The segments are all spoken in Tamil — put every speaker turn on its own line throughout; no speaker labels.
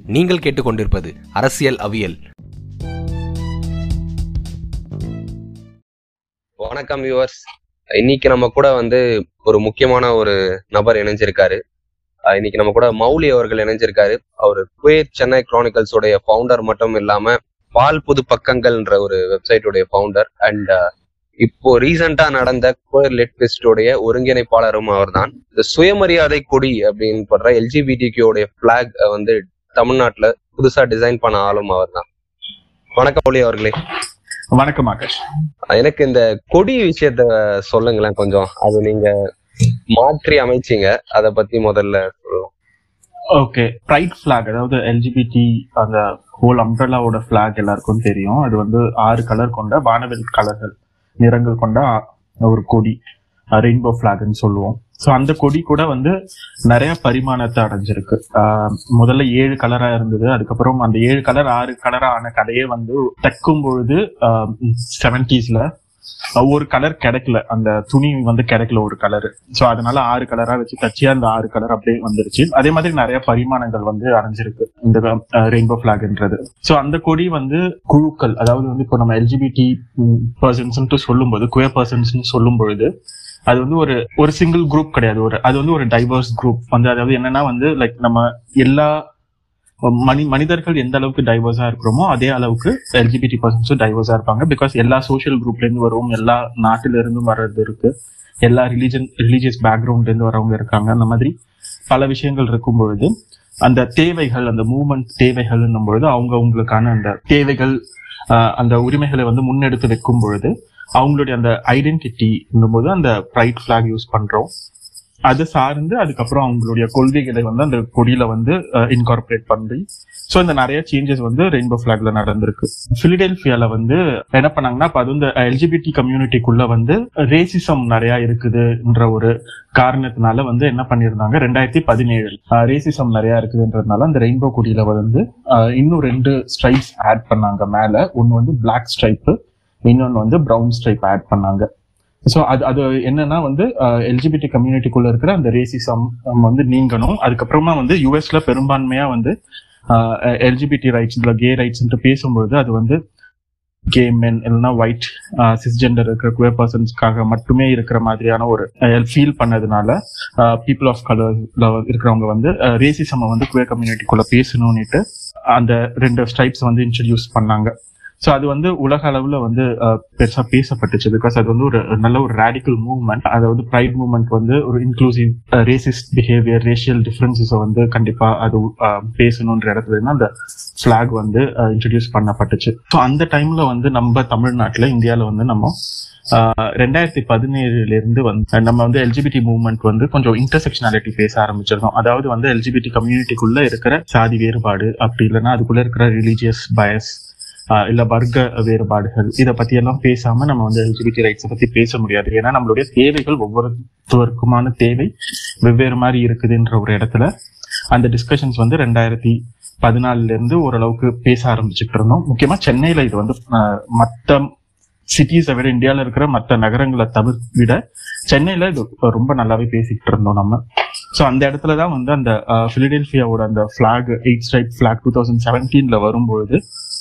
நீங்கள் கேட்டுக்கொண்டிருப்பது அரசியல் அவியல்
வணக்கம் வியூவர்ஸ் இன்னைக்கு நம்ம கூட வந்து ஒரு முக்கியமான ஒரு நபர் இணைஞ்சிருக்காரு அஹ் இன்னைக்கு நம்ம கூட மௌலி அவர்கள் இணைஞ்சிருக்காரு அவர் குவேத் சென்னை கிரானிக்கல்ஸ் உடைய ஃபவுண்டர் மட்டும் இல்லாம பால் புது பக்கங்கள்ன்ற ஒரு வெப்சைட் உடைய ஃபவுண்டர் அண்ட் இப்போ ரீசெண்டா நடந்த குவேர் லிட் ஃபெஸ்ட் உடைய ஒருங்கிணைப்பாளரும் அவர்தான் இந்த சுயமரியாதை கொடி அப்படின்னு படுற எல்ஜிபிடிக்கு உடைய பிளாக் வந்து தமிழ்நாட்டுல புதுசா டிசைன் பண்ண ஆளும் அவர்தான் வணக்கம் மௌலி அவர்களே
வணக்கம் ஆகாஷ்
எனக்கு இந்த கொடி விஷயத்த சொல்லுங்களேன் கொஞ்சம் அது நீங்க மாற்றி அமைச்சீங்க அத பத்தி முதல்ல சொல்லுவோம்
ஓகே ப்ரைட் ஃபிளாக் அதாவது எல்ஜிபிடி அந்த ஹோல் அம்ப்ரலாவோட ஃபிளாக் எல்லாருக்கும் தெரியும் அது வந்து ஆறு கலர் கொண்ட வானவில் கலர்கள் நிறங்கள் கொண்ட ஒரு கொடி ரெயின்போ ஃபிளாக்னு சொல்லுவோம் ஸோ அந்த கொடி கூட வந்து நிறைய பரிமாணத்தை அடைஞ்சிருக்கு ஆஹ் முதல்ல ஏழு கலரா இருந்தது அதுக்கப்புறம் அந்த ஏழு கலர் ஆறு கலரா ஆன கதையே வந்து தைக்கும் பொழுது செவன்டிஸ்ல ஒரு கலர் கிடைக்கல அந்த துணி வந்து கிடைக்கல ஒரு கலர் சோ அதனால ஆறு கலரா வச்சு தச்சு அந்த ஆறு கலர் அப்படியே வந்துருச்சு அதே மாதிரி நிறைய பரிமாணங்கள் வந்து அடைஞ்சிருக்கு இந்த ரெயின்போ பிளாக்ன்றது சோ அந்த கொடி வந்து குழுக்கள் அதாவது வந்து இப்போ நம்ம எல்ஜிபிடி பர்சன்ஸ் சொல்லும்போது குயர் பர்சன்ஸ் சொல்லும் பொழுது அது வந்து ஒரு ஒரு சிங்கிள் குரூப் கிடையாது ஒரு அது வந்து ஒரு டைவர்ஸ் குரூப் வந்து அதாவது என்னன்னா வந்து லைக் நம்ம எல்லா மனி மனிதர்கள் எந்த அளவுக்கு டைவர்ஸா இருக்கிறோமோ அதே அளவுக்கு எல்ஜிபிடி பர்சன்ஸும் டைவர்ஸா இருப்பாங்க பிகாஸ் எல்லா சோஷியல் குரூப்ல இருந்து வருவோம் எல்லா நாட்டில இருந்தும் வர்றது இருக்கு எல்லா ரிலீஜன் ரிலீஜியஸ் பேக்ரவுண்ட்ல இருந்து வரவங்க இருக்காங்க அந்த மாதிரி பல விஷயங்கள் இருக்கும் பொழுது அந்த தேவைகள் அந்த மூவ்மெண்ட் தேவைகள் பொழுது அவங்க அவங்களுக்கான அந்த தேவைகள் அந்த உரிமைகளை வந்து முன்னெடுத்து வைக்கும் பொழுது அவங்களுடைய அந்த ஐடென்டிட்டி போது அந்த ப்ரைட் ஃபிளாக் யூஸ் பண்றோம் அது சார்ந்து அதுக்கப்புறம் அவங்களுடைய கொள்கைகளை வந்து அந்த கொடியில வந்து இன்கார்பரேட் பண்ணி ஸோ இந்த நிறைய சேஞ்சஸ் வந்து ரெயின்போ ஃபிளாக்ல நடந்திருக்கு பிலிடெல்பியால வந்து என்ன பண்ணாங்கன்னா அப்ப அது வந்து எல்ஜிபிடி கம்யூனிட்டிக்குள்ள வந்து ரேசிசம் நிறைய இருக்குதுன்ற ஒரு காரணத்தினால வந்து என்ன பண்ணியிருந்தாங்க ரெண்டாயிரத்தி பதினேழு ரேசிசம் நிறைய இருக்குதுன்றதுனால அந்த ரெயின்போ கொடியில வந்து இன்னும் ரெண்டு ஸ்ட்ரைப்ஸ் ஆட் பண்ணாங்க மேல ஒன்னு வந்து பிளாக் ஸ்ட்ரைப்பு இன்னொன்னு வந்து ப்ரௌன் ஸ்ட்ரைப் ஆட் பண்ணாங்க ஸோ அது அது என்னன்னா வந்து எல்ஜிபிடி கம்யூனிட்டிக்குள்ள இருக்கிற அந்த ரேசிசம் வந்து நீங்கணும் அதுக்கப்புறமா வந்து யூஎஸ்ல பெரும்பான்மையா வந்து எல்ஜிபிடி ரைட்ஸ் இல்லை கே ரைட்ஸ் பேசும்பொழுது அது வந்து கே மென் இல்லைன்னா ஒயிட் சிஸ்ஜெண்டர் இருக்கிற குவேர் பர்சன்ஸ்க்காக மட்டுமே இருக்கிற மாதிரியான ஒரு ஃபீல் பண்ணதுனால பீப்புள் ஆஃப் கலர்ல இருக்கிறவங்க வந்து ரேசிசம் வந்து குவேர் கம்யூனிட்டிக்குள்ள பேசணும்னுட்டு அந்த ரெண்டு ஸ்ட்ரைப்ஸ் வந்து இன்ட்ரடியூஸ் பண்ணாங்க ஸோ அது வந்து உலக அளவுல வந்து பெருசா பேசப்பட்டுச்சு பிகாஸ் அது வந்து ஒரு நல்ல ஒரு ரேடிக்கல் மூவ்மெண்ட் அதாவது ப்ரைட் மூவ்மெண்ட் வந்து ஒரு இன்க்ளூசிவ் ரேசிஸ்ட் பிஹேவியர் ரேஷியல் டிஃபரன்சஸை வந்து கண்டிப்பா அது பேசணுன்ற இடத்துல இருந்து அந்த ஃபிளாக் வந்து இன்ட்ரடியூஸ் பண்ணப்பட்டுச்சு ஸோ அந்த டைம்ல வந்து நம்ம தமிழ்நாட்டில் இந்தியாவில் வந்து நம்ம ரெண்டாயிரத்தி பதினேழுல இருந்து வந்து நம்ம வந்து எல்ஜிபிடி மூவ்மெண்ட் வந்து கொஞ்சம் இன்டர்செக்ஷனாலிட்டி பேச ஆரம்பிச்சிருந்தோம் அதாவது வந்து எல்ஜிபிடி கம்யூனிட்டிக்குள்ள இருக்கிற சாதி வேறுபாடு அப்படி இல்லைன்னா அதுக்குள்ள இருக்கிற ரிலீஜியஸ் பயஸ் இல்ல வர்க்க வேறுபாடுகள் இதை பத்தி எல்லாம் பேசாம நம்ம வந்து எல்ஜிபிடி ரைட்ஸை பத்தி பேச முடியாது ஏன்னா நம்மளுடைய தேவைகள் ஒவ்வொருத்தருக்குமான தேவை வெவ்வேறு மாதிரி இருக்குதுன்ற ஒரு இடத்துல அந்த டிஸ்கஷன்ஸ் வந்து ரெண்டாயிரத்தி பதினாலுல இருந்து ஓரளவுக்கு பேச ஆரம்பிச்சுட்டு இருந்தோம் முக்கியமா சென்னையில இது வந்து மற்ற சிட்டிஸை விட இந்தியாவில் இருக்கிற மற்ற நகரங்களை தவிர விட சென்னையில இது ரொம்ப நல்லாவே பேசிக்கிட்டு இருந்தோம் நம்ம ஸோ அந்த இடத்துல தான் வந்து அந்த பிலிடெல்பியாவோட அந்த flag eight stripe flag two thousand செவன்டீன்ல வரும்பொழுது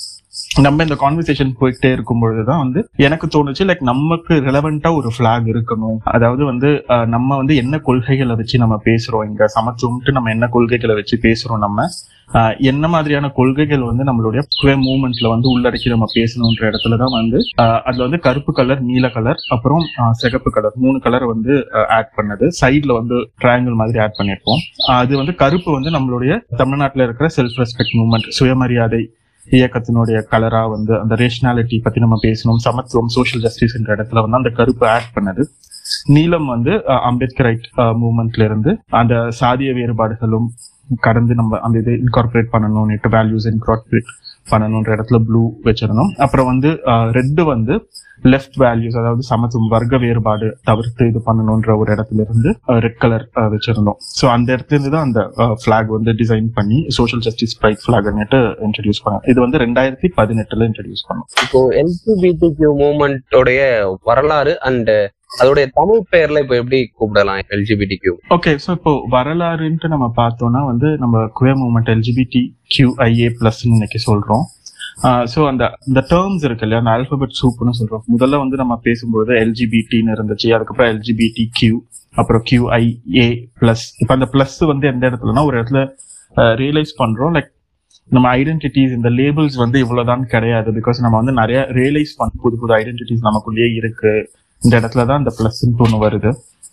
நம்ம இந்த கான்வர்சேஷன் போயிட்டே இருக்கும் பொழுதுதான் வந்து எனக்கு தோணுச்சு லைக் நமக்கு ரிலவெண்டா ஒரு ஃபிளாக் இருக்கணும் அதாவது வந்து நம்ம வந்து என்ன கொள்கைகளை வச்சு நம்ம பேசுறோம் இங்க சமத்துவம்ட்டு நம்ம என்ன கொள்கைகளை வச்சு பேசுறோம் நம்ம என்ன மாதிரியான கொள்கைகள் வந்து நம்மளுடைய குவே மூவ்மெண்ட்ல வந்து உள்ளடக்கி நம்ம பேசணுன்ற இடத்துலதான் வந்து அதுல வந்து கருப்பு கலர் நீல கலர் அப்புறம் சிகப்பு கலர் மூணு கலர் வந்து ஆட் பண்ணது சைட்ல வந்து ட்ரையாங்கிள் மாதிரி ஆட் பண்ணிருப்போம் அது வந்து கருப்பு வந்து நம்மளுடைய தமிழ்நாட்டில் இருக்கிற செல்ஃப் ரெஸ்பெக்ட் மூவ்மெண்ட் சுயமரியாதை இயக்கத்தினுடைய கலரா வந்து அந்த ரேஷனாலிட்டி பத்தி நம்ம பேசணும் சமத்துவம் சோசியல் ஜஸ்டிஸ் என்ற இடத்துல வந்து அந்த கருப்பு ஆட் பண்ணது நீலம் வந்து அம்பேத்கர் ரைட் மூவ்மெண்ட்ல இருந்து அந்த சாதிய வேறுபாடுகளும் கடந்து நம்ம அந்த இதை இன்கார்பரேட் பண்ணணும் வேல்யூஸ் இன்கார்பரேட் பண்ணணுன்ற இடத்துல ப்ளூ வச்சிருந்தோம் அப்புறம் வந்து ரெட் வந்து லெஃப்ட் வேல்யூஸ் அதாவது சமத்துவம் வர்க்க வேறுபாடு தவிர்த்து இது பண்ணணுன்ற ஒரு இடத்துல இருந்து ரெட் கலர் வச்சிருந்தோம் ஸோ அந்த இடத்துல இருந்து தான் அந்த ஃபிளாக் வந்து டிசைன் பண்ணி social justice pride flag introduce பண்ணோம் இது வந்து ரெண்டாயிரத்தி பதினெட்டுல இன்ட்ரடியூஸ் பண்ணோம்
இப்போ எல்ஜிபிடி மூவ்மெண்டோடைய வரலாறு அண்ட் அதோடைய தமிழ் பெயர்ல இப்ப எப்படி கூப்பிடலாம் எல்ஜிபிடி கியூ
ஓகே ஸோ இப்போ வரலாறுன்ட்டு நம்ம பார்த்தோம்னா வந்து நம்ம queer movement LGBT QIA plus இன்னைக்கு சொல்றோம் ஸோ அந்த இந்த டேர்ம்ஸ் இருக்கு இல்லையா அந்த ஆல்பபெட் சூப்னு சொல்றோம் முதல்ல வந்து நம்ம பேசும்போது எல்ஜிபிடின்னு இருந்துச்சு அதுக்கப்புறம் எல்ஜிபிடி கியூ அப்புறம் கியூஐஏ பிளஸ் இப்போ அந்த பிளஸ் வந்து எந்த இடத்துலனா ஒரு இடத்துல ரியலைஸ் பண்றோம் லைக் நம்ம ஐடென்டிட்டிஸ் இந்த லேபிள்ஸ் வந்து இவ்வளவுதான் கிடையாது பிகாஸ் நம்ம வந்து நிறைய ரியலைஸ் பண்ண புது புது ஐடென்டிட்டிஸ் நமக்குள்ளேயே இருக்கு இந்த இடத்துல தான் இந்த பிளஸ் ஒன்று வருது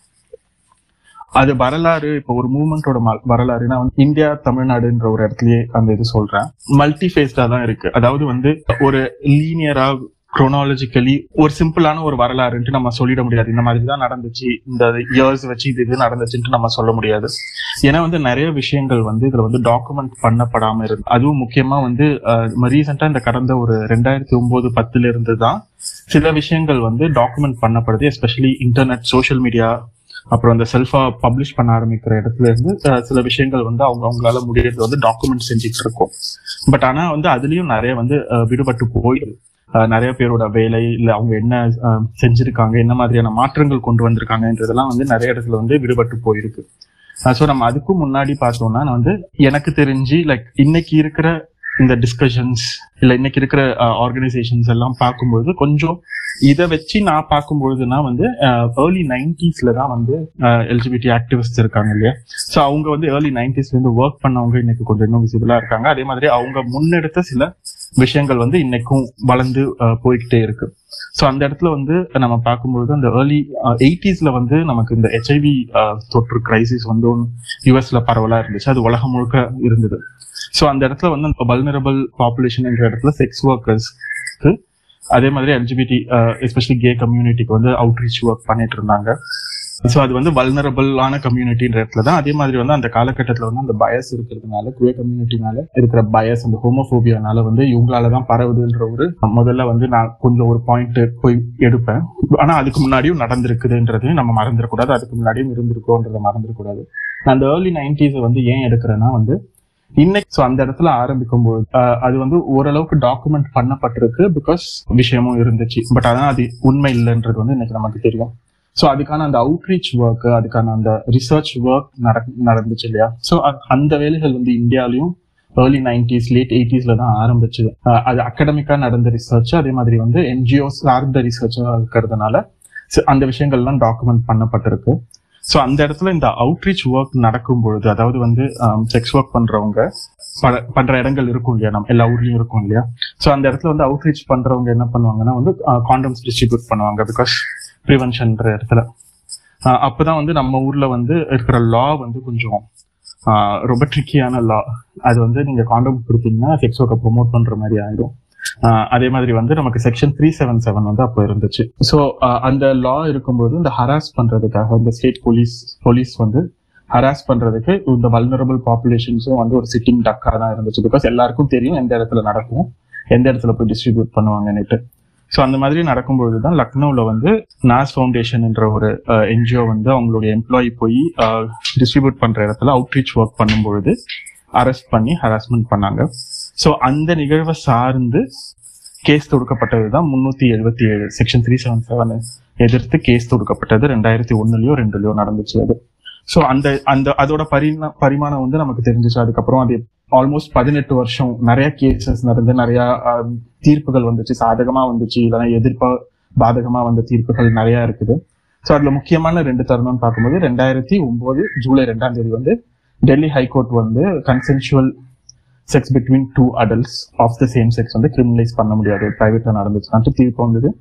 அது வரலாறு இப்போ ஒரு மூமெண்டோட வரலாறு நான் வந்து இந்தியா தமிழ்நாடுன்ற ஒரு இடத்துலயே அந்த இது சொல்றேன் மல்டி ஃபேஸ்டா தான் இருக்கு அதாவது வந்து ஒரு லீனியரா குரோனாலஜிக்கலி ஒரு சிம்பிளான ஒரு வரலாறுன்ட்டு நம்ம சொல்லிட முடியாது இந்த மாதிரி தான் நடந்துச்சு இந்த இயர்ஸ் வச்சு இது இது நடந்துச்சுன்ட்டு நம்ம சொல்ல முடியாது ஏன்னா வந்து நிறைய விஷயங்கள் வந்து இதுல வந்து டாக்குமெண்ட் பண்ணப்படாம இருக்கு அதுவும் முக்கியமா வந்து ரீசெண்டா இந்த கடந்த ஒரு ரெண்டாயிரத்தி ஒன்பது பத்துல இருந்து தான் சில விஷயங்கள் வந்து டாக்குமெண்ட் பண்ணப்படுது எஸ்பெஷலி இன்டர்நெட் சோஷியல் மீடியா அப்புறம் இந்த செல்ஃபா பப்ளிஷ் பண்ண ஆரம்பிக்கிற இடத்துல இருந்து அஹ், சில விஷயங்கள் வந்து அவங்க அவங்களால முடியறது வந்து டாக்குமெண்ட் செஞ்சுட்டு இருக்கோம் பட் ஆனா வந்து அதுலயும் நிறைய வந்து அஹ், விடுபட்டு போயிடுது அஹ், நிறைய பேரோட வேலை இல்ல அவங்க என்ன அஹ், செஞ்சிருக்காங்க என்ன மாதிரியான மாற்றங்கள் கொண்டு வந்திருக்காங்கன்றதெல்லாம் வந்து நிறைய இடத்துல வந்து விடுபட்டு போயிருக்கு ஸோ நம்ம அதுக்கும் முன்னாடி பார்த்தோம்னா நான் வந்து எனக்கு தெரிஞ்சு லைக் இன்னைக்கு இருக்கிற இந்த டிஸ்கஷன்ஸ் இல்ல இன்னைக்கு இருக்கிற ஆர்கனைசேஷன்ஸ் எல்லாம் பார்க்கும்போது கொஞ்சம் இதை வச்சு நான் பார்க்கும்பொழுதுனா வந்து ஏர்லி நைன்டிஸ்ல தான் வந்து எல்ஜிபிடி ஆக்டிவிஸ்ட் இருக்காங்க இல்லையா ஸோ அவங்க வந்து ஏர்லி நைன்டிஸ்ல இருந்து ஒர்க் பண்ணவங்க இன்னைக்கு கொஞ்சம் இன்னும் விசிபிளா இருக்காங்க அதே மாதிரி அவங்க முன்னெடுத்த சில விஷயங்கள் வந்து இன்னைக்கும் வளர்ந்து அஹ், போய்கிட்டே இருக்கு ஸோ அந்த இடத்துல வந்து நம்ம பார்க்கும்பொழுது அந்த ஏர்லி எயிட்டிஸ்ல வந்து நமக்கு இந்த ஹெச்ஐவி தொற்று கிரைசிஸ் வந்து யூஎஸ்ல பரவலா இருந்துச்சு அது உலகம் முழுக்க இருந்தது ஸோ அந்த இடத்துல வந்து வல்னரபிள் பாப்புலேஷன் என்ற இடத்துல செக்ஸ் ஒர்க்கர்ஸ்க்கு அதே மாதிரி எல்ஜிபிடி எஸ்பெஷலி கே கம்யூனிட்டிக்கு வந்து அவுட்ரீச் ஒர்க் பண்ணிட்டு இருந்தாங்க ஸோ அது வந்து வல்னரபிளான கம்யூனிட்டின்ற இடத்துல தான் அதே மாதிரி வந்து அந்த காலகட்டத்தில் வந்து அந்த பயஸ் இருக்கிறதுனால குவே கம்யூனிட்டி மேல இருக்கிற பயஸ் அந்த ஹோமோபோபியானால வந்து இவங்களால தான் பரவுதுன்ற ஒரு முதல்ல வந்து நான் கொஞ்சம் ஒரு பாயிண்ட் போய் எடுப்பேன் ஆனா அதுக்கு முன்னாடியும் நடந்திருக்குதுன்றதையும் நம்ம மறந்துடக்கூடாது அதுக்கு முன்னாடியும் இருந்திருக்கோன்றதை மறந்துடக்கூடாது நான் அந்த ஏர்லி நைன்டிஸ் வந்து ஏன் எடுக்கிறேன்னா வந்து இன்னைக்கு so அந்த இடத்துல ஆரம்பிக்கும் போது ஆஹ், அது வந்து ஓரளவுக்கு டாக்குமெண்ட் பண்ணப்பட்டிருக்கு பிகாஸ் விஷயமும் இருந்துச்சு பட் அதான் அது உண்மை இல்லைன்றது வந்து இன்னைக்கு நமக்கு தெரியும் ஸோ அதுக்கான அந்த அவுட்ரீச் ஒர்க் அதுக்கான அந்த ரிசர்ச் ஒர்க் நடந்துச்சு இல்லையா ஸோ அந்த வேலைகள் வந்து இந்தியாலையும் ஏர்லி நைன்டிஸ் லேட் எயிட்டிஸ்ல தான் ஆரம்பிச்சது ஆஹ், அது அகடமிக்கா நடந்த ரிசர்ச் அதே மாதிரி வந்து என்ஜிஓ சார்ந்த ரிசர்ச்சா இருக்கிறதுனால so அந்த விஷயங்கள்லாம் டாக்குமெண்ட் பண்ணப்பட்டிருக்கு ஸோ அந்த இடத்துல இந்த அவுட்ரீச் ஒர்க் நடக்கும் பொழுது அதாவது வந்து செக்ஸ் ஒர்க் பண்றவங்க ப- பண்ற இடங்கள் இருக்கும் இல்லையா நம்ம எல்லா ஊர்லயும் இருக்கும் இல்லையா ஸோ அந்த இடத்துல வந்து அவுட்ரீச் பண்றவங்க என்ன பண்ணுவாங்கன்னா வந்து காண்டம்ஸ் டிஸ்ட்ரிபியூட் பண்ணுவாங்க பிகாஸ் ப்ரிவென்ஷன்ற இடத்துல ஆஹ் அப்பதான் வந்து நம்ம ஊர்ல வந்து இருக்கிற லா வந்து கொஞ்சம் ஆஹ் ரொம்ப ட்ரிக்கியான லா அது வந்து நீங்க காண்டம் கொடுத்தீங்கன்னா செக்ஸ் ஒர்க்கை ப்ரொமோட் பண்ற மாதிரி ஆயிடும் ஆஹ் அதே மாதிரி வந்து நமக்கு செக்ஷன் த்ரீ செவன் செவன் வந்து அப்போ இருந்துச்சு ஸோ அந்த லா இருக்கும்போது இந்த ஹராஸ் பண்றதுக்காக இந்த ஸ்டேட் போலீஸ் போலீஸ் வந்து ஹராஸ் பண்றதுக்கு இந்த வல்னரபிள் பாப்புலேஷன்ஸும் வந்து ஒரு சிட்டிங் டக்கா தான் இருந்துச்சு பிகாஸ் எல்லாருக்கும் தெரியும் எந்த இடத்துல நடக்கும் எந்த இடத்துல போய் டிஸ்ட்ரிபியூட் பண்ணுவாங்கன்னுட்டு ஸோ அந்த மாதிரி நடக்கும்பொழுது தான் லக்னோவில் வந்து நாஸ் ஃபவுண்டேஷன் என்ற ஒரு என்ஜிஓ வந்து அவங்களுடைய எம்ப்ளாயி போய் டிஸ்ட்ரிபியூட் பண்ற இடத்துல அவுட்ரீச் ஒர்க் பண்ணும்பொழுது அரெஸ்ட் பண்ணி ஹராஸ்மெண்ட் பண்ணாங்க ஸோ அந்த நிகழ்வை சார்ந்து கேஸ் தொடுக்கப்பட்டது தான் முன்னூத்தி எழுபத்தி ஏழு செக்ஷன் த்ரீ செவன் செவன் எதிர்த்து கேஸ் தொடுக்கப்பட்டது ரெண்டாயிரத்தி ஒன்னுலயோ ரெண்டுலயோ நடந்துச்சு அது ஸோ அந்த அந்த அதோட பரிணா பரிமாணம் வந்து நமக்கு தெரிஞ்சிச்சு அதுக்கப்புறம் அது ஆல்மோஸ்ட் பதினெட்டு வருஷம் நிறைய கேசஸ் நடந்து நிறைய ஆஹ், தீர்ப்புகள் வந்துச்சு சாதகமா வந்துச்சு இல்லைன்னா எதிர்ப்பா பாதகமா வந்த தீர்ப்புகள் நிறைய இருக்குது ஸோ அதுல முக்கியமான ரெண்டு தருணம்னு பார்க்கும்போது ரெண்டாயிரத்தி ஒன்பது ஜூலை ரெண்டாம் தேதி வந்து டெல்லி ஹைகோர்ட் வந்து consensual sex between two adults of the same sex வந்து கிரிமினலைஸ் பண்ண முடியாது பிரைவேட்ல நடந்துச்சுன்ட்டு தீர்ப்பு வந்தது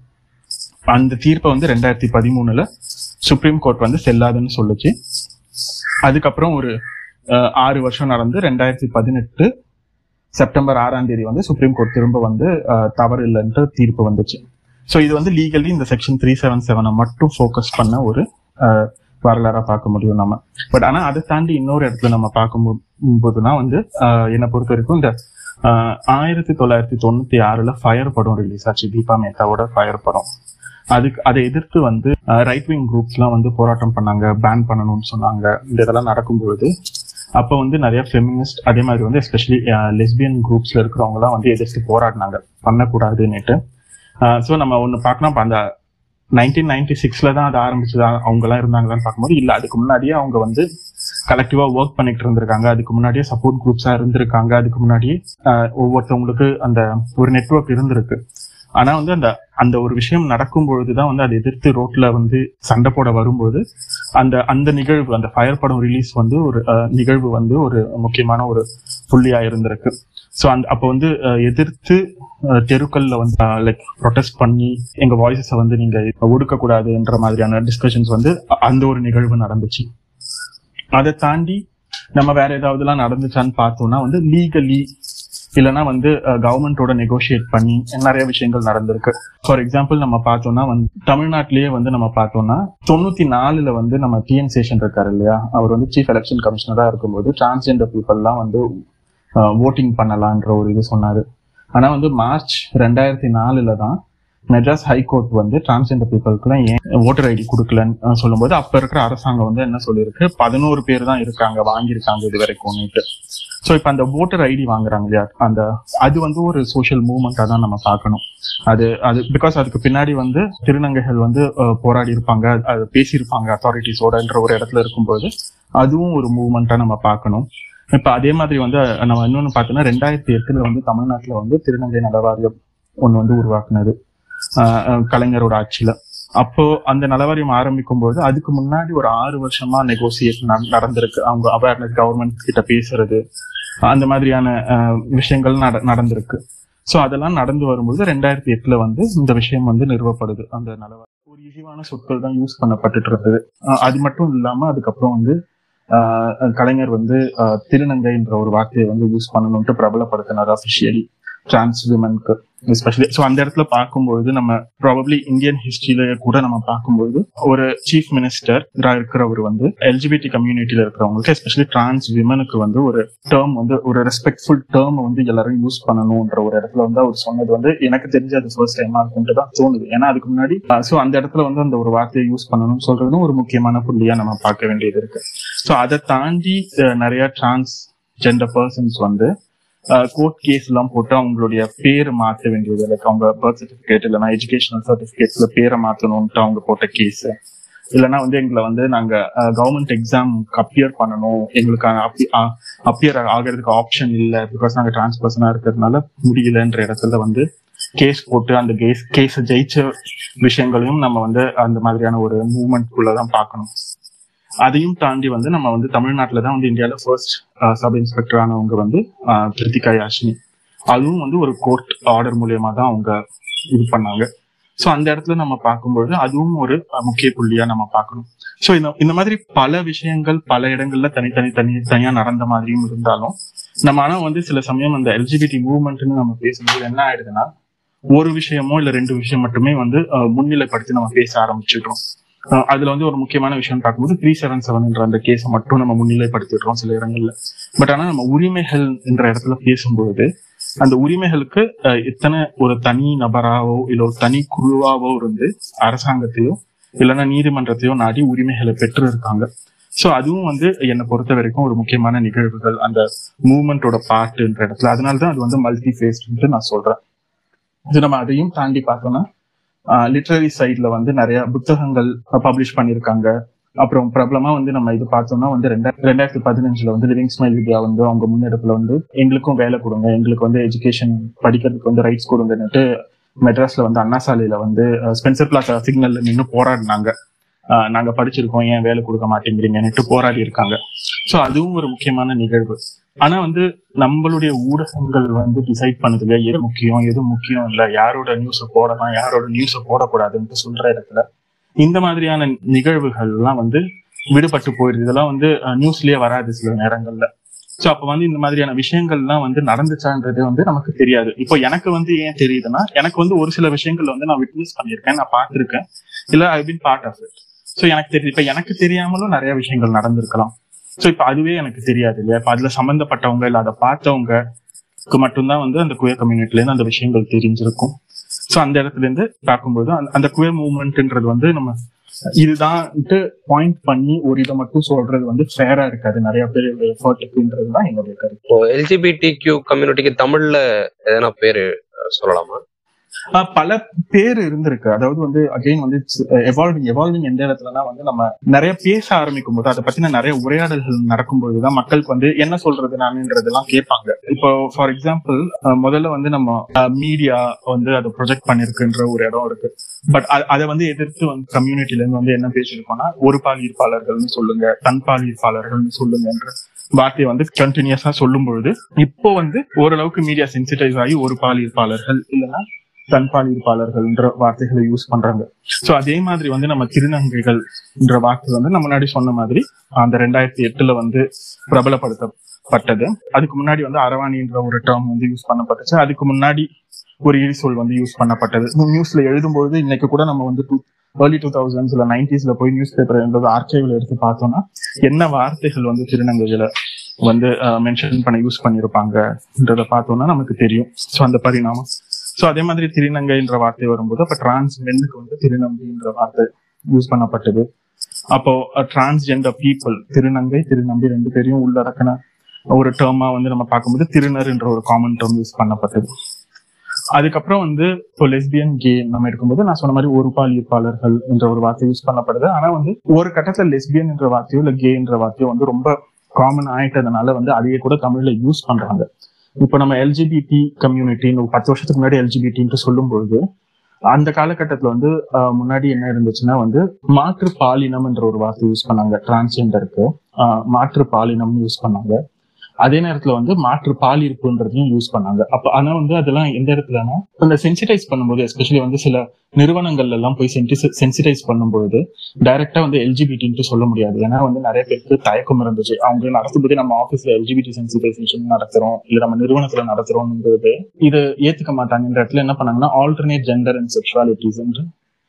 அந்த தீர்ப்பை வந்து ரெண்டாயிரத்தி பதிமூணுல சுப்ரீம் கோர்ட் வந்து செல்லாதுன்னு சொல்லுச்சு அதுக்கப்புறம் ஒரு அஹ், ஆறு வருஷம் நடந்து ரெண்டாயிரத்தி பதினெட்டு செப்டம்பர் ஆறாம் தேதி வந்து சுப்ரீம் கோர்ட் திரும்ப வந்து அஹ், தவறு இல்லைன்ட்டு தீர்ப்பு வந்துச்சு ஸோ இது வந்து லீகலி இந்த செக்ஷன் த்ரீ செவன் செவனை மட்டும் ஃபோக்கஸ் பண்ண ஒரு அஹ், வரலாறா பார்க்க முடியும் நம்ம பட் ஆனா அதை தாண்டி இன்னொரு இடத்துல நம்ம பார்க்கும் போதுனா வந்து அஹ், என்னை பொறுத்த வரைக்கும் இந்த அஹ், ஆயிரத்தி தொள்ளாயிரத்தி தொண்ணூத்தி ஆறுல ஃபயர் படம் ரிலீஸ் ஆச்சு தீபா மேத்தாவோட ஃபயர் படம் அதுக்கு அதை எதிர்த்து வந்து ரைட் விங் குரூப்ஸ்லாம் வந்து போராட்டம் பண்ணாங்க பேன் பண்ணணும்னு சொன்னாங்க இந்த இதெல்லாம் நடக்கும்பொழுது அப்போ வந்து நிறைய ஃபெமினிஸ்ட் அதே மாதிரி வந்து எஸ்பெஷலி லெஸ்பியன் குரூப்ஸ்ல இருக்கிறவங்கலாம் வந்து எதிர்த்து போராடினாங்க பண்ணக்கூடாதுன்னுட்டு ஸோ நம்ம ஒன்று பார்க்கலாம் இப்ப அந்த நைன்டீன் நைன்டி சிக்ஸ்ல தான் அது ஆரம்பிச்சதா அவங்க எல்லாம் இருந்தாங்களான்னு பார்க்கும்போது இல்ல அதுக்கு முன்னாடியே அவங்க வந்து கலெக்டிவா ஒர்க் பண்ணிட்டு இருந்திருக்காங்க அதுக்கு முன்னாடியே சப்போர்ட் குரூப்ஸா இருந்திருக்காங்க அதுக்கு முன்னாடியே ஆஹ், ஒவ்வொருத்தவங்களுக்கு அந்த ஒரு நெட்வொர்க் இருந்திருக்கு ஆனா வந்து அந்த அந்த ஒரு விஷயம் நடக்கும் பொழுதுதான் வந்து அதை எதிர்த்து ரோட்ல வந்து சண்டை போட வரும்போது அந்த அந்த நிகழ்வு அந்த ஃபயர் படம் ரிலீஸ் வந்து ஒரு ஆஹ், நிகழ்வு வந்து ஒரு முக்கியமான ஒரு புள்ளியா இருந்திருக்கு ஸோ அந்த அப்போ வந்து ஆஹ், எதிர்த்து ஆஹ், தெருக்கள்ல வந்து லைக் ப்ரொடெஸ்ட் பண்ணி எங்க வாய்ஸஸை வந்து நீங்க ஒடுக்க கூடாதுன்ற மாதிரியான டிஸ்கஷன்ஸ் வந்து அ- அந்த ஒரு நிகழ்வு நடந்துச்சு அதை தாண்டி நம்ம வேற ஏதாவதுலாம் நடந்துச்சான்னு பார்த்தோம்னா வந்து லீகலி இல்லைன்னா வந்து கவர்மெண்டோட நெகோஷியேட் பண்ணி நிறைய விஷயங்கள் நடந்திருக்கு ஃபார் எக்ஸாம்பிள் நம்ம பார்த்தோம்னா வந்து தமிழ்நாட்டிலேயே வந்து நம்ம பார்த்தோம்னா தொண்ணூத்தி நாலுல வந்து நம்ம டிஎன் சேஷன் இருக்காரு இல்லையா அவர் வந்து சீஃப் எலெக்ஷன் கமிஷனரா இருக்கும்போது டிரான்ஸ்ஜெண்டர் பீப்புள்லாம் வந்து ஓட்டிங் பண்ணலான்ற ஒரு இது சொன்னாரு ஆனா வந்து மார்ச் ரெண்டாயிரத்தி நாலுல தான் மெட்ராஸ் ஹைகோர்ட் வந்து டிரான்ஸ்ஜெண்டர் பீப்புளுக்குலாம் ஏன் ஓட்டர் ஐடி கொடுக்கலன்னு அஹ், சொல்லும்போது அப்ப இருக்கிற அரசாங்கம் வந்து என்ன சொல்லியிருக்கு பதினோரு பேர் தான் இருக்காங்க வாங்கியிருக்காங்க இது வரைக்கும்னுட்டு ஸோ இப்போ அந்த ஓட்டர் ஐடி வாங்குறாங்க இல்லையா அந்த அது வந்து ஒரு சோஷியல் மூவ்மெண்ட்டாக தான் நம்ம பார்க்கணும் அது அது பிகாஸ் அதுக்கு பின்னாடி வந்து திருநங்கைகள் வந்து அஹ், போராடி இருப்பாங்க அது பேசியிருப்பாங்க அத்தாரிட்டிஸோடன்ற ஒரு இடத்துல இருக்கும்போது அதுவும் ஒரு மூவ்மெண்ட்டாக நம்ம பார்க்கணும் இப்போ அதே மாதிரி வந்து அஹ், நம்ம இன்னொன்று பார்த்தோம்னா ரெண்டாயிரத்தி எட்டுல வந்து தமிழ்நாட்டில் வந்து திருநங்கை நலவாரியம் ஒன்று வந்து உருவாக்குனது ஆஹ் அஹ் கலைஞரோட ஆட்சியில அப்போ அந்த நலவாரியம் ஆரம்பிக்கும் போது அதுக்கு முன்னாடி ஒரு ஆறு வருஷமா நெகோசியேஷன் நடந்திருக்கு அவங்க அவேர்னஸ் கவர்மெண்ட் கிட்ட பேசுறது அந்த மாதிரியான ஆஹ் விஷயங்கள் நட- நடந்திருக்கு ஸோ அதெல்லாம் நடந்து வரும்போது ரெண்டாயிரத்தி எட்டுல வந்து இந்த விஷயம் வந்து நிறுவப்படுது அந்த நலவாரி ஒரு இழிவான சொற்கள் தான் யூஸ் பண்ணப்பட்டுட்டு இருந்தது ஆஹ் அது மட்டும் இல்லாம அதுக்கப்புறம் வந்து ஆஹ் கலைஞர் வந்து ஆஹ் திருநங்கைன்ற ஒரு வார்த்தையை வந்து யூஸ் பண்ணணும்ட்டு பிரபலப்படுத்தினார் அஃபிஷியலி டிரான்ஸ் விமனுக்கு எஸ்பெஷலி ஸோ அந்த இடத்துல பார்க்கும்பொழுது நம்ம ப்ராபப்ளி இந்தியன் ஹிஸ்டரியில கூட நம்ம பார்க்கும்போது ஒரு சீஃப் மினிஸ்டர் இருக்கிறவர் வந்து எல்ஜிபிடி கம்யூனிட்டியில இருக்கிறவங்களுக்கு எஸ்பெஷலி டிரான்ஸ் விமனுக்கு வந்து ஒரு டேர்ம் வந்து ஒரு ரெஸ்பெக்ட்ஃபுல் டேர்ம் வந்து எல்லாரும் யூஸ் பண்ணணும்ன்ற ஒரு இடத்துல வந்து அவர் சொன்னது வந்து எனக்கு தெரிஞ்ச அது ஃபர்ஸ்ட் டைமா இருக்கும்ட்டு தான் தோணுது ஏன்னா அதுக்கு முன்னாடி ஸோ அந்த இடத்துல வந்து அந்த ஒரு வார்த்தையை யூஸ் பண்ணணும்னு சொல்றதும் ஒரு முக்கியமான புள்ளியா நம்ம பார்க்க வேண்டியது இருக்கு ஸோ அதை தாண்டி அஹ், நிறைய டிரான்ஸ் ஜெண்டர் பர்சன்ஸ் வந்து கோர்ட் கேஸ் எல்லாம் போட்டு அவங்களுடைய பேர் மாற்ற வேண்டியது லைக் அவங்க பர்த் சர்டிபிகேட் இல்லைன்னா எஜுகேஷனல் சர்டிபிகேட்ஸ்ல பேரை மாத்தணும்ட்டு அவங்க போட்ட கேஸ் இல்லைன்னா வந்து எங்களை வந்து நாங்க கவர்மெண்ட் எக்ஸாம் அப்பியர் பண்ணணும் எங்களுக்கு அப்பியர் ஆகிறதுக்கு ஆப்ஷன் இல்லை பிகாஸ் நாங்க டிரான்ஸ் பர்சனா இருக்கிறதுனால முடியலன்ற இடத்துல வந்து கேஸ் போட்டு அந்த கேஸ் கேஸை ஜெயிச்ச விஷயங்களையும் நம்ம வந்து அந்த மாதிரியான ஒரு மூவ்மெண்ட் குள்ளதான் பார்க்கணும் அதையும் தாண்டி வந்து நம்ம வந்து தமிழ்நாட்டில் தான் வந்து இந்தியாவில் ஃபர்ஸ்ட் சப் இன்ஸ்பெக்டர் ஆனவங்க வந்து ஆஹ், கிருத்திகா யாஷினி அதுவும் வந்து ஒரு கோர்ட் ஆர்டர் மூலியமா தான் அவங்க இது பண்ணாங்க ஸோ அந்த இடத்துல நம்ம பார்க்கும்பொழுது அதுவும் ஒரு அஹ், முக்கிய புள்ளியா நம்ம பார்க்கணும் ஸோ இந்த இந்த மாதிரி பல விஷயங்கள் பல இடங்கள்ல தனித்தனி தனி தனியா நடந்த மாதிரியும் இருந்தாலும் நம்ம ஆனா வந்து சில சமயம் அந்த எல்ஜிபிடி மூவ்மெண்ட்னு நம்ம பேசும்போது என்ன ஆயிடுதுன்னா ஒரு விஷயமோ இல்ல ரெண்டு விஷயம் மட்டுமே வந்து அஹ், முன்னிலைப்படுத்தி நம்ம பேச ஆரம்பிச்சிடுறோம் அஹ் அதுல வந்து ஒரு முக்கியமான விஷயம் பார்க்கும்போது த்ரீ செவன் செவன்ன்ற அந்த கேஸை மட்டும் நம்ம முன்னிலைப்படுத்திடுறோம் சில இடங்கள்ல பட் ஆனா நம்ம உரிமைகள் என்ற இடத்துல பேசும்பொழுது அந்த உரிமைகளுக்கு அஹ், எத்தனை ஒரு தனி நபராவோ இல்ல ஒரு தனி குழுவாவோ இருந்து அரசாங்கத்தையோ இல்லைன்னா நீதிமன்றத்தையோ நாடி உரிமைகளை பெற்று இருக்காங்க சோ அதுவும் வந்து என்னை பொறுத்த வரைக்கும் ஒரு முக்கியமான நிகழ்வுகள் அந்த மூவ்மெண்டோட பார்ட்டுன்ற இடத்துல அதனாலதான் அது வந்து மல்டி ஃபேஸ்ட் நான் சொல்றேன் இது நம்ம அதையும் தாண்டி பார்த்தோம்னா லிட்ரரி சைட்ல வந்து நிறைய புத்தகங்கள் பப்ளிஷ் பண்ணியிருக்காங்க அப்புறம் பிரபலமா வந்து நம்ம இது பார்த்தோம்னா வந்து ரெண்டா ரெண்டாயிரத்தி பதினஞ்சுல வந்து லிவிங் ஸ்மைல் வித்யா வந்து அவங்க முன்னெடுப்புல வந்து எங்களுக்கும் வேலை கொடுங்க எங்களுக்கு வந்து எஜுகேஷன் படிக்கிறதுக்கு வந்து ரைட்ஸ் கொடுங்கன்னுட்டு மெட்ராஸ்ல வந்து அண்ணா சாலையில வந்து அஹ், ஸ்பென்சர் பிளாசா சிக்னல்ல நின்று போராடினாங்க அஹ், நாங்க படிச்சிருக்கோம் ஏன் வேலை கொடுக்க மாட்டேங்கிறீங்கன்னுட்டு போராடி இருக்காங்க சோ அதுவும் ஒரு முக்கியமான நிகழ்வு ஆனா வந்து நம்மளுடைய ஊடகங்கள் வந்து டிசைட் பண்ணுது இல்லையா எது முக்கியம் எது முக்கியம் இல்ல யாரோட நியூஸ போடலாம் யாரோட நியூஸ போடக்கூடாதுன்னு சொல்ற இடத்துல இந்த மாதிரியான நிகழ்வுகள் எல்லாம் வந்து விடுபட்டு போயிடுது இதெல்லாம் வந்து நியூஸ்லயே வராது சில நேரங்கள்ல சோ அப்ப வந்து இந்த மாதிரியான விஷயங்கள்லாம் வந்து நடந்துச்சான்றது வந்து நமக்கு தெரியாது இப்போ எனக்கு வந்து ஏன் தெரியுதுன்னா எனக்கு வந்து ஒரு சில விஷயங்கள் வந்து நான் விட்னஸ் பண்ணியிருக்கேன் நான் பார்த்திருக்கேன் இல்ல I been part of it so எனக்கு தெரியுது இப்ப எனக்கு தெரியாமலும் நிறைய விஷயங்கள் நடந்திருக்கலாம் சோ இப்ப அதுவே எனக்கு தெரியாது இல்லையா இப்ப அதுல சம்பந்தப்பட்டவங்க இல்ல அதை பார்த்தவங்களுக்கு மட்டும்தான் வந்து அந்த குயர் கம்யூனிட்டில இருந்து அந்த விஷயங்கள் தெரிஞ்சிருக்கும் சோ அந்த இடத்துல இருந்து பார்க்கும்போது அந்த- அந்த குயர் மூவ்மெண்ட்ன்றது வந்து நம்ம இதுதான்ட்டு பாயிண்ட் பண்ணி ஒரு இதை மட்டும் சொல்றது வந்து ஃபேரா இருக்காது நிறைய பேர் எஃபர்ட்டுக்குன்றது தான் என்னுடைய கருத்து
இப்போ எல்ஜிபிடி கியூ கம்யூனிட்டிக்கு தமிழ்ல எதனா பேரு அஹ், சொல்லலாமா
ஆஹ் பல பேர் இருந்திருக்கு அதாவது வந்து அகைன் வந்து எவால்விங் எவால்விங் எந்த இடத்துலனா வந்து நம்ம நிறைய பேச ஆரம்பிக்கும் போது அதை பத்தின நிறைய உரையாடல்கள் நடக்கும்போதுதான் மக்களுக்கு வந்து என்ன சொல்றது நானுன்றதெல்லாம் கேட்பாங்க இப்போ ஃபார் எக்ஸாம்பிள் முதல்ல வந்து நம்ம மீடியா வந்து அதை ப்ரொஜெக்ட் பண்ணிருக்குன்ற ஒரு இடம் இருக்கு பட் அதை வந்து எதிர்த்து வந்து கம்யூனிட்டில இருந்து வந்து என்ன பேசியிருக்கோம்னா ஒரு பால் ஈர்ப்பாளர்கள்னு சொல்லுங்க தன்பால் ஈர்ப்பாளர்கள்னு சொல்லுங்கன்ற வார்த்தையை வந்து கண்டினியூஸா சொல்லும் பொழுது இப்போ வந்து ஓரளவுக்கு மீடியா சென்சிட்டைஸ் ஆகி ஒரு பால் ஈர்ப்பாளர்கள் இல்லைன்னா தன்பால் ஈர்ப்பாளர்கள்ன்ற வார்த்தைகளை யூஸ் பண்றாங்க சோ அதே மாதிரி வந்து நம்ம திருநங்கைகள் என்ற வார்த்தை வந்து நம்ம முன்னாடி சொன்ன மாதிரி அந்த ரெண்டாயிரத்தி எட்டுல வந்து பிரபலப்படுத்தப்பட்டது அதுக்கு முன்னாடி வந்து அரவாணின்ற ஒரு டேர்ம் வந்து யூஸ் பண்ணப்பட்டுச்சு அதுக்கு முன்னாடி ஒரு இழிசொல் வந்து யூஸ் பண்ணப்பட்டது நியூஸ்ல எழுதும்போது இன்னைக்கு கூட நம்ம வந்து டூ ஏர்லி டூ தௌசண்ட்ஸ்ல நைன்டிஸ்ல போய் நியூஸ் பேப்பர் என்பது ஆர்கைவ்ல எடுத்து பார்த்தோம்னா என்ன வார்த்தைகள் வந்து திருநங்கைகளை வந்து மென்ஷன் பண்ண யூஸ் பண்ணியிருப்பாங்கன்றத பார்த்தோம்னா நமக்கு தெரியும் ஸோ அந்த பரிணாமம் ஸோ அதே மாதிரி திருநங்கைன்ற வார்த்தை வரும்போது அப்ப டிரான்ஸ் மென்னுக்கு வந்து திருநம்பின்ற வார்த்தை யூஸ் பண்ணப்பட்டது அப்போ டிரான்ஸ்ஜெண்டர் பீப்புள் திருநங்கை திருநம்பி ரெண்டு பேரையும் உள்ளடக்கின ஒரு டேர்மா வந்து நம்ம பார்க்கும்போது திருநர் என்ற ஒரு காமன் டேர்ம் யூஸ் பண்ணப்பட்டது அதுக்கப்புறம் வந்து இப்போ லெஸ்பியன் கே நம்ம இருக்கும்போது நான் சொன்ன மாதிரி ஒரு பால் ஈர்ப்பாளர்கள் என்ற ஒரு வார்த்தை யூஸ் பண்ணப்படுது ஆனா வந்து ஒரு கட்டத்துல லெஸ்பியன் என்ற வார்த்தையோ இல்ல கே என்ற வார்த்தையோ வந்து ரொம்ப காமன் ஆயிட்டதுனால வந்து அதையே கூட தமிழ்ல யூஸ் பண்றாங்க இப்போ நம்ம எல்ஜிபிடி கம்யூனிட்டின்னு ஒரு பத்து வருஷத்துக்கு முன்னாடி எல்ஜிபிடின்ட்டு சொல்லும்பொழுது அந்த காலகட்டத்துல வந்து முன்னாடி என்ன இருந்துச்சுன்னா வந்து மாற்று பாலினம் என்ற ஒரு வார்த்தை யூஸ் பண்ணாங்க டிரான்ஸ்ஜெண்டருக்கு மாற்று பாலினம்னு யூஸ் பண்ணாங்க அதே நேரத்துல வந்து மாற்று பால் இருப்புன்றதையும் யூஸ் பண்ணாங்க அப்ப ஆனா வந்து அதெல்லாம் எந்த இடத்துலனா இந்த சென்சிடைஸ் பண்ணும்போது எஸ்பெஷலி வந்து சில நிறுவனங்கள்ல எல்லாம் போய் சென்சிடைஸ் பண்ணும்போது டைரக்டா வந்து எல்ஜிபிடின்ட்டு சொல்ல முடியாது ஏன்னா வந்து நிறைய பேருக்கு தயக்கம் இருந்துச்சு அவங்க நடத்தும்போதே நம்ம ஆஃபீஸ்ல எல்ஜிபிடி சென்சிடைசேஷன் நடத்துறோம் இல்ல நம்ம நிறுவனத்துல நடத்துறோம்ன்றது இது ஏத்துக்க மாட்டாங்கன்ற இடத்துல என்ன பண்ணாங்கன்னா ஆல்டர்னேட் ஜெண்டர் அண்ட் செக்ஷுவாலிட்டிஸ் என்று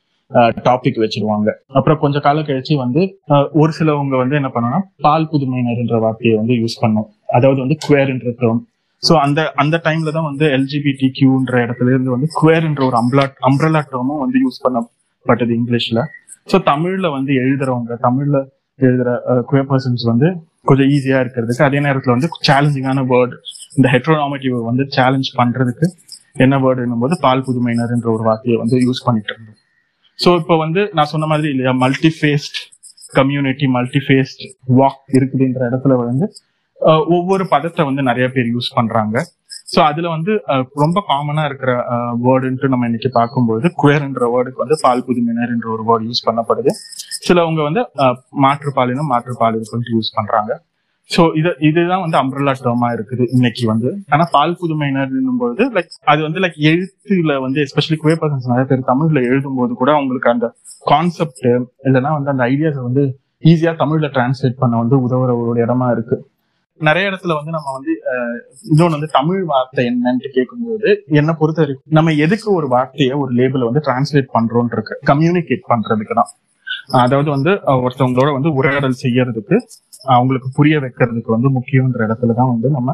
டாபிக் வச்சிருவாங்க அப்புறம் கொஞ்ச காலம் கழிச்சு வந்து ஒரு சிலவங்க வந்து என்ன பண்ணோம்னா பால் புதுமையினர்ன்ற வார்த்தையை வந்து யூஸ் பண்ணோம் அதாவது வந்து குவேர்ன்ற டேர்ம் ஸோ அந்த அந்த டைம்ல தான் வந்து எல்ஜிபிடி கியூன்ற இடத்துல இருந்து வந்து குவேர்ன்ற ஒரு அம்ப்ளா அம்ப்ரலா டேர்மும் வந்து யூஸ் பண்ணப்பட்டது இங்கிலீஷ்ல ஸோ தமிழ்ல வந்து எழுதுறவங்க தமிழ்ல எழுதுற குவே பர்சன்ஸ் வந்து கொஞ்சம் ஈஸியா இருக்கிறதுக்கு அதே நேரத்துல வந்து சேலஞ்சிங்கான வேர்டு இந்த ஹெட்ரோனாமேட்டிவ் வந்து சேலஞ்ச் பண்றதுக்கு என்ன வேர்டு போது பால் புதுமையினர்ன்ற ஒரு வார்த்தையை வந்து யூஸ் பண்ணிட்டு இருந்தோம் ஸோ இப்போ வந்து நான் சொன்ன மாதிரி இல்லையா multi faceted community multi faceted walk இருக்குதுன்ற இடத்துல வந்து ஒவ்வொரு பதத்தை வந்து நிறைய பேர் யூஸ் பண்றாங்க ஸோ அதுல வந்து ரொம்ப காமனா இருக்கிற வேர்டுன்ட்டு நம்ம இன்னைக்கு பார்க்கும்போது குயர்ன்ற வேர்டுக்கு வந்து பால் புதுமையினர் என்ற ஒரு வேர்டு யூஸ் பண்ணப்படுது சிலவங்க வந்து மாற்று பாலினம் மாற்று பால் இருக்குன்ட்டு யூஸ் பண்றாங்க ஸோ இது இதுதான் வந்து அம்ப்ரல்லா டேர்மா இருக்குது இன்னைக்கு வந்து ஆனா பால் புதுமையினர் போது லைக் அது வந்து லைக் எழுத்துல வந்து எஸ்பெஷலி குவே பர்சன்ஸ் நிறைய பேர் தமிழ்ல எழுதும் போது கூட அவங்களுக்கு அந்த கான்செப்ட் இல்லைன்னா வந்து அந்த ஐடியாஸ் வந்து ஈஸியா தமிழ்ல டிரான்ஸ்லேட் பண்ண வந்து உதவுற ஒரு இடமா இருக்கு நிறைய இடத்துல வந்து நம்ம வந்து இன்னொன்னு வந்து தமிழ் வார்த்தை என்னன்னு கேட்கும்போது என்ன பொறுத்த வரைக்கும் நம்ம எதுக்கு ஒரு வார்த்தையை ஒரு லேபிள வந்து டிரான்ஸ்லேட் பண்றோம்னு இருக்கு கம்யூனிகேட் பண்றதுக்கு தான் அதாவது வந்து ஒருத்தவங்களோட வந்து உரையாடல் செய்யறதுக்கு அவங்களுக்கு புரிய வைக்கிறதுக்கு வந்து முக்கியன்ற இடத்துல தான் வந்து நம்ம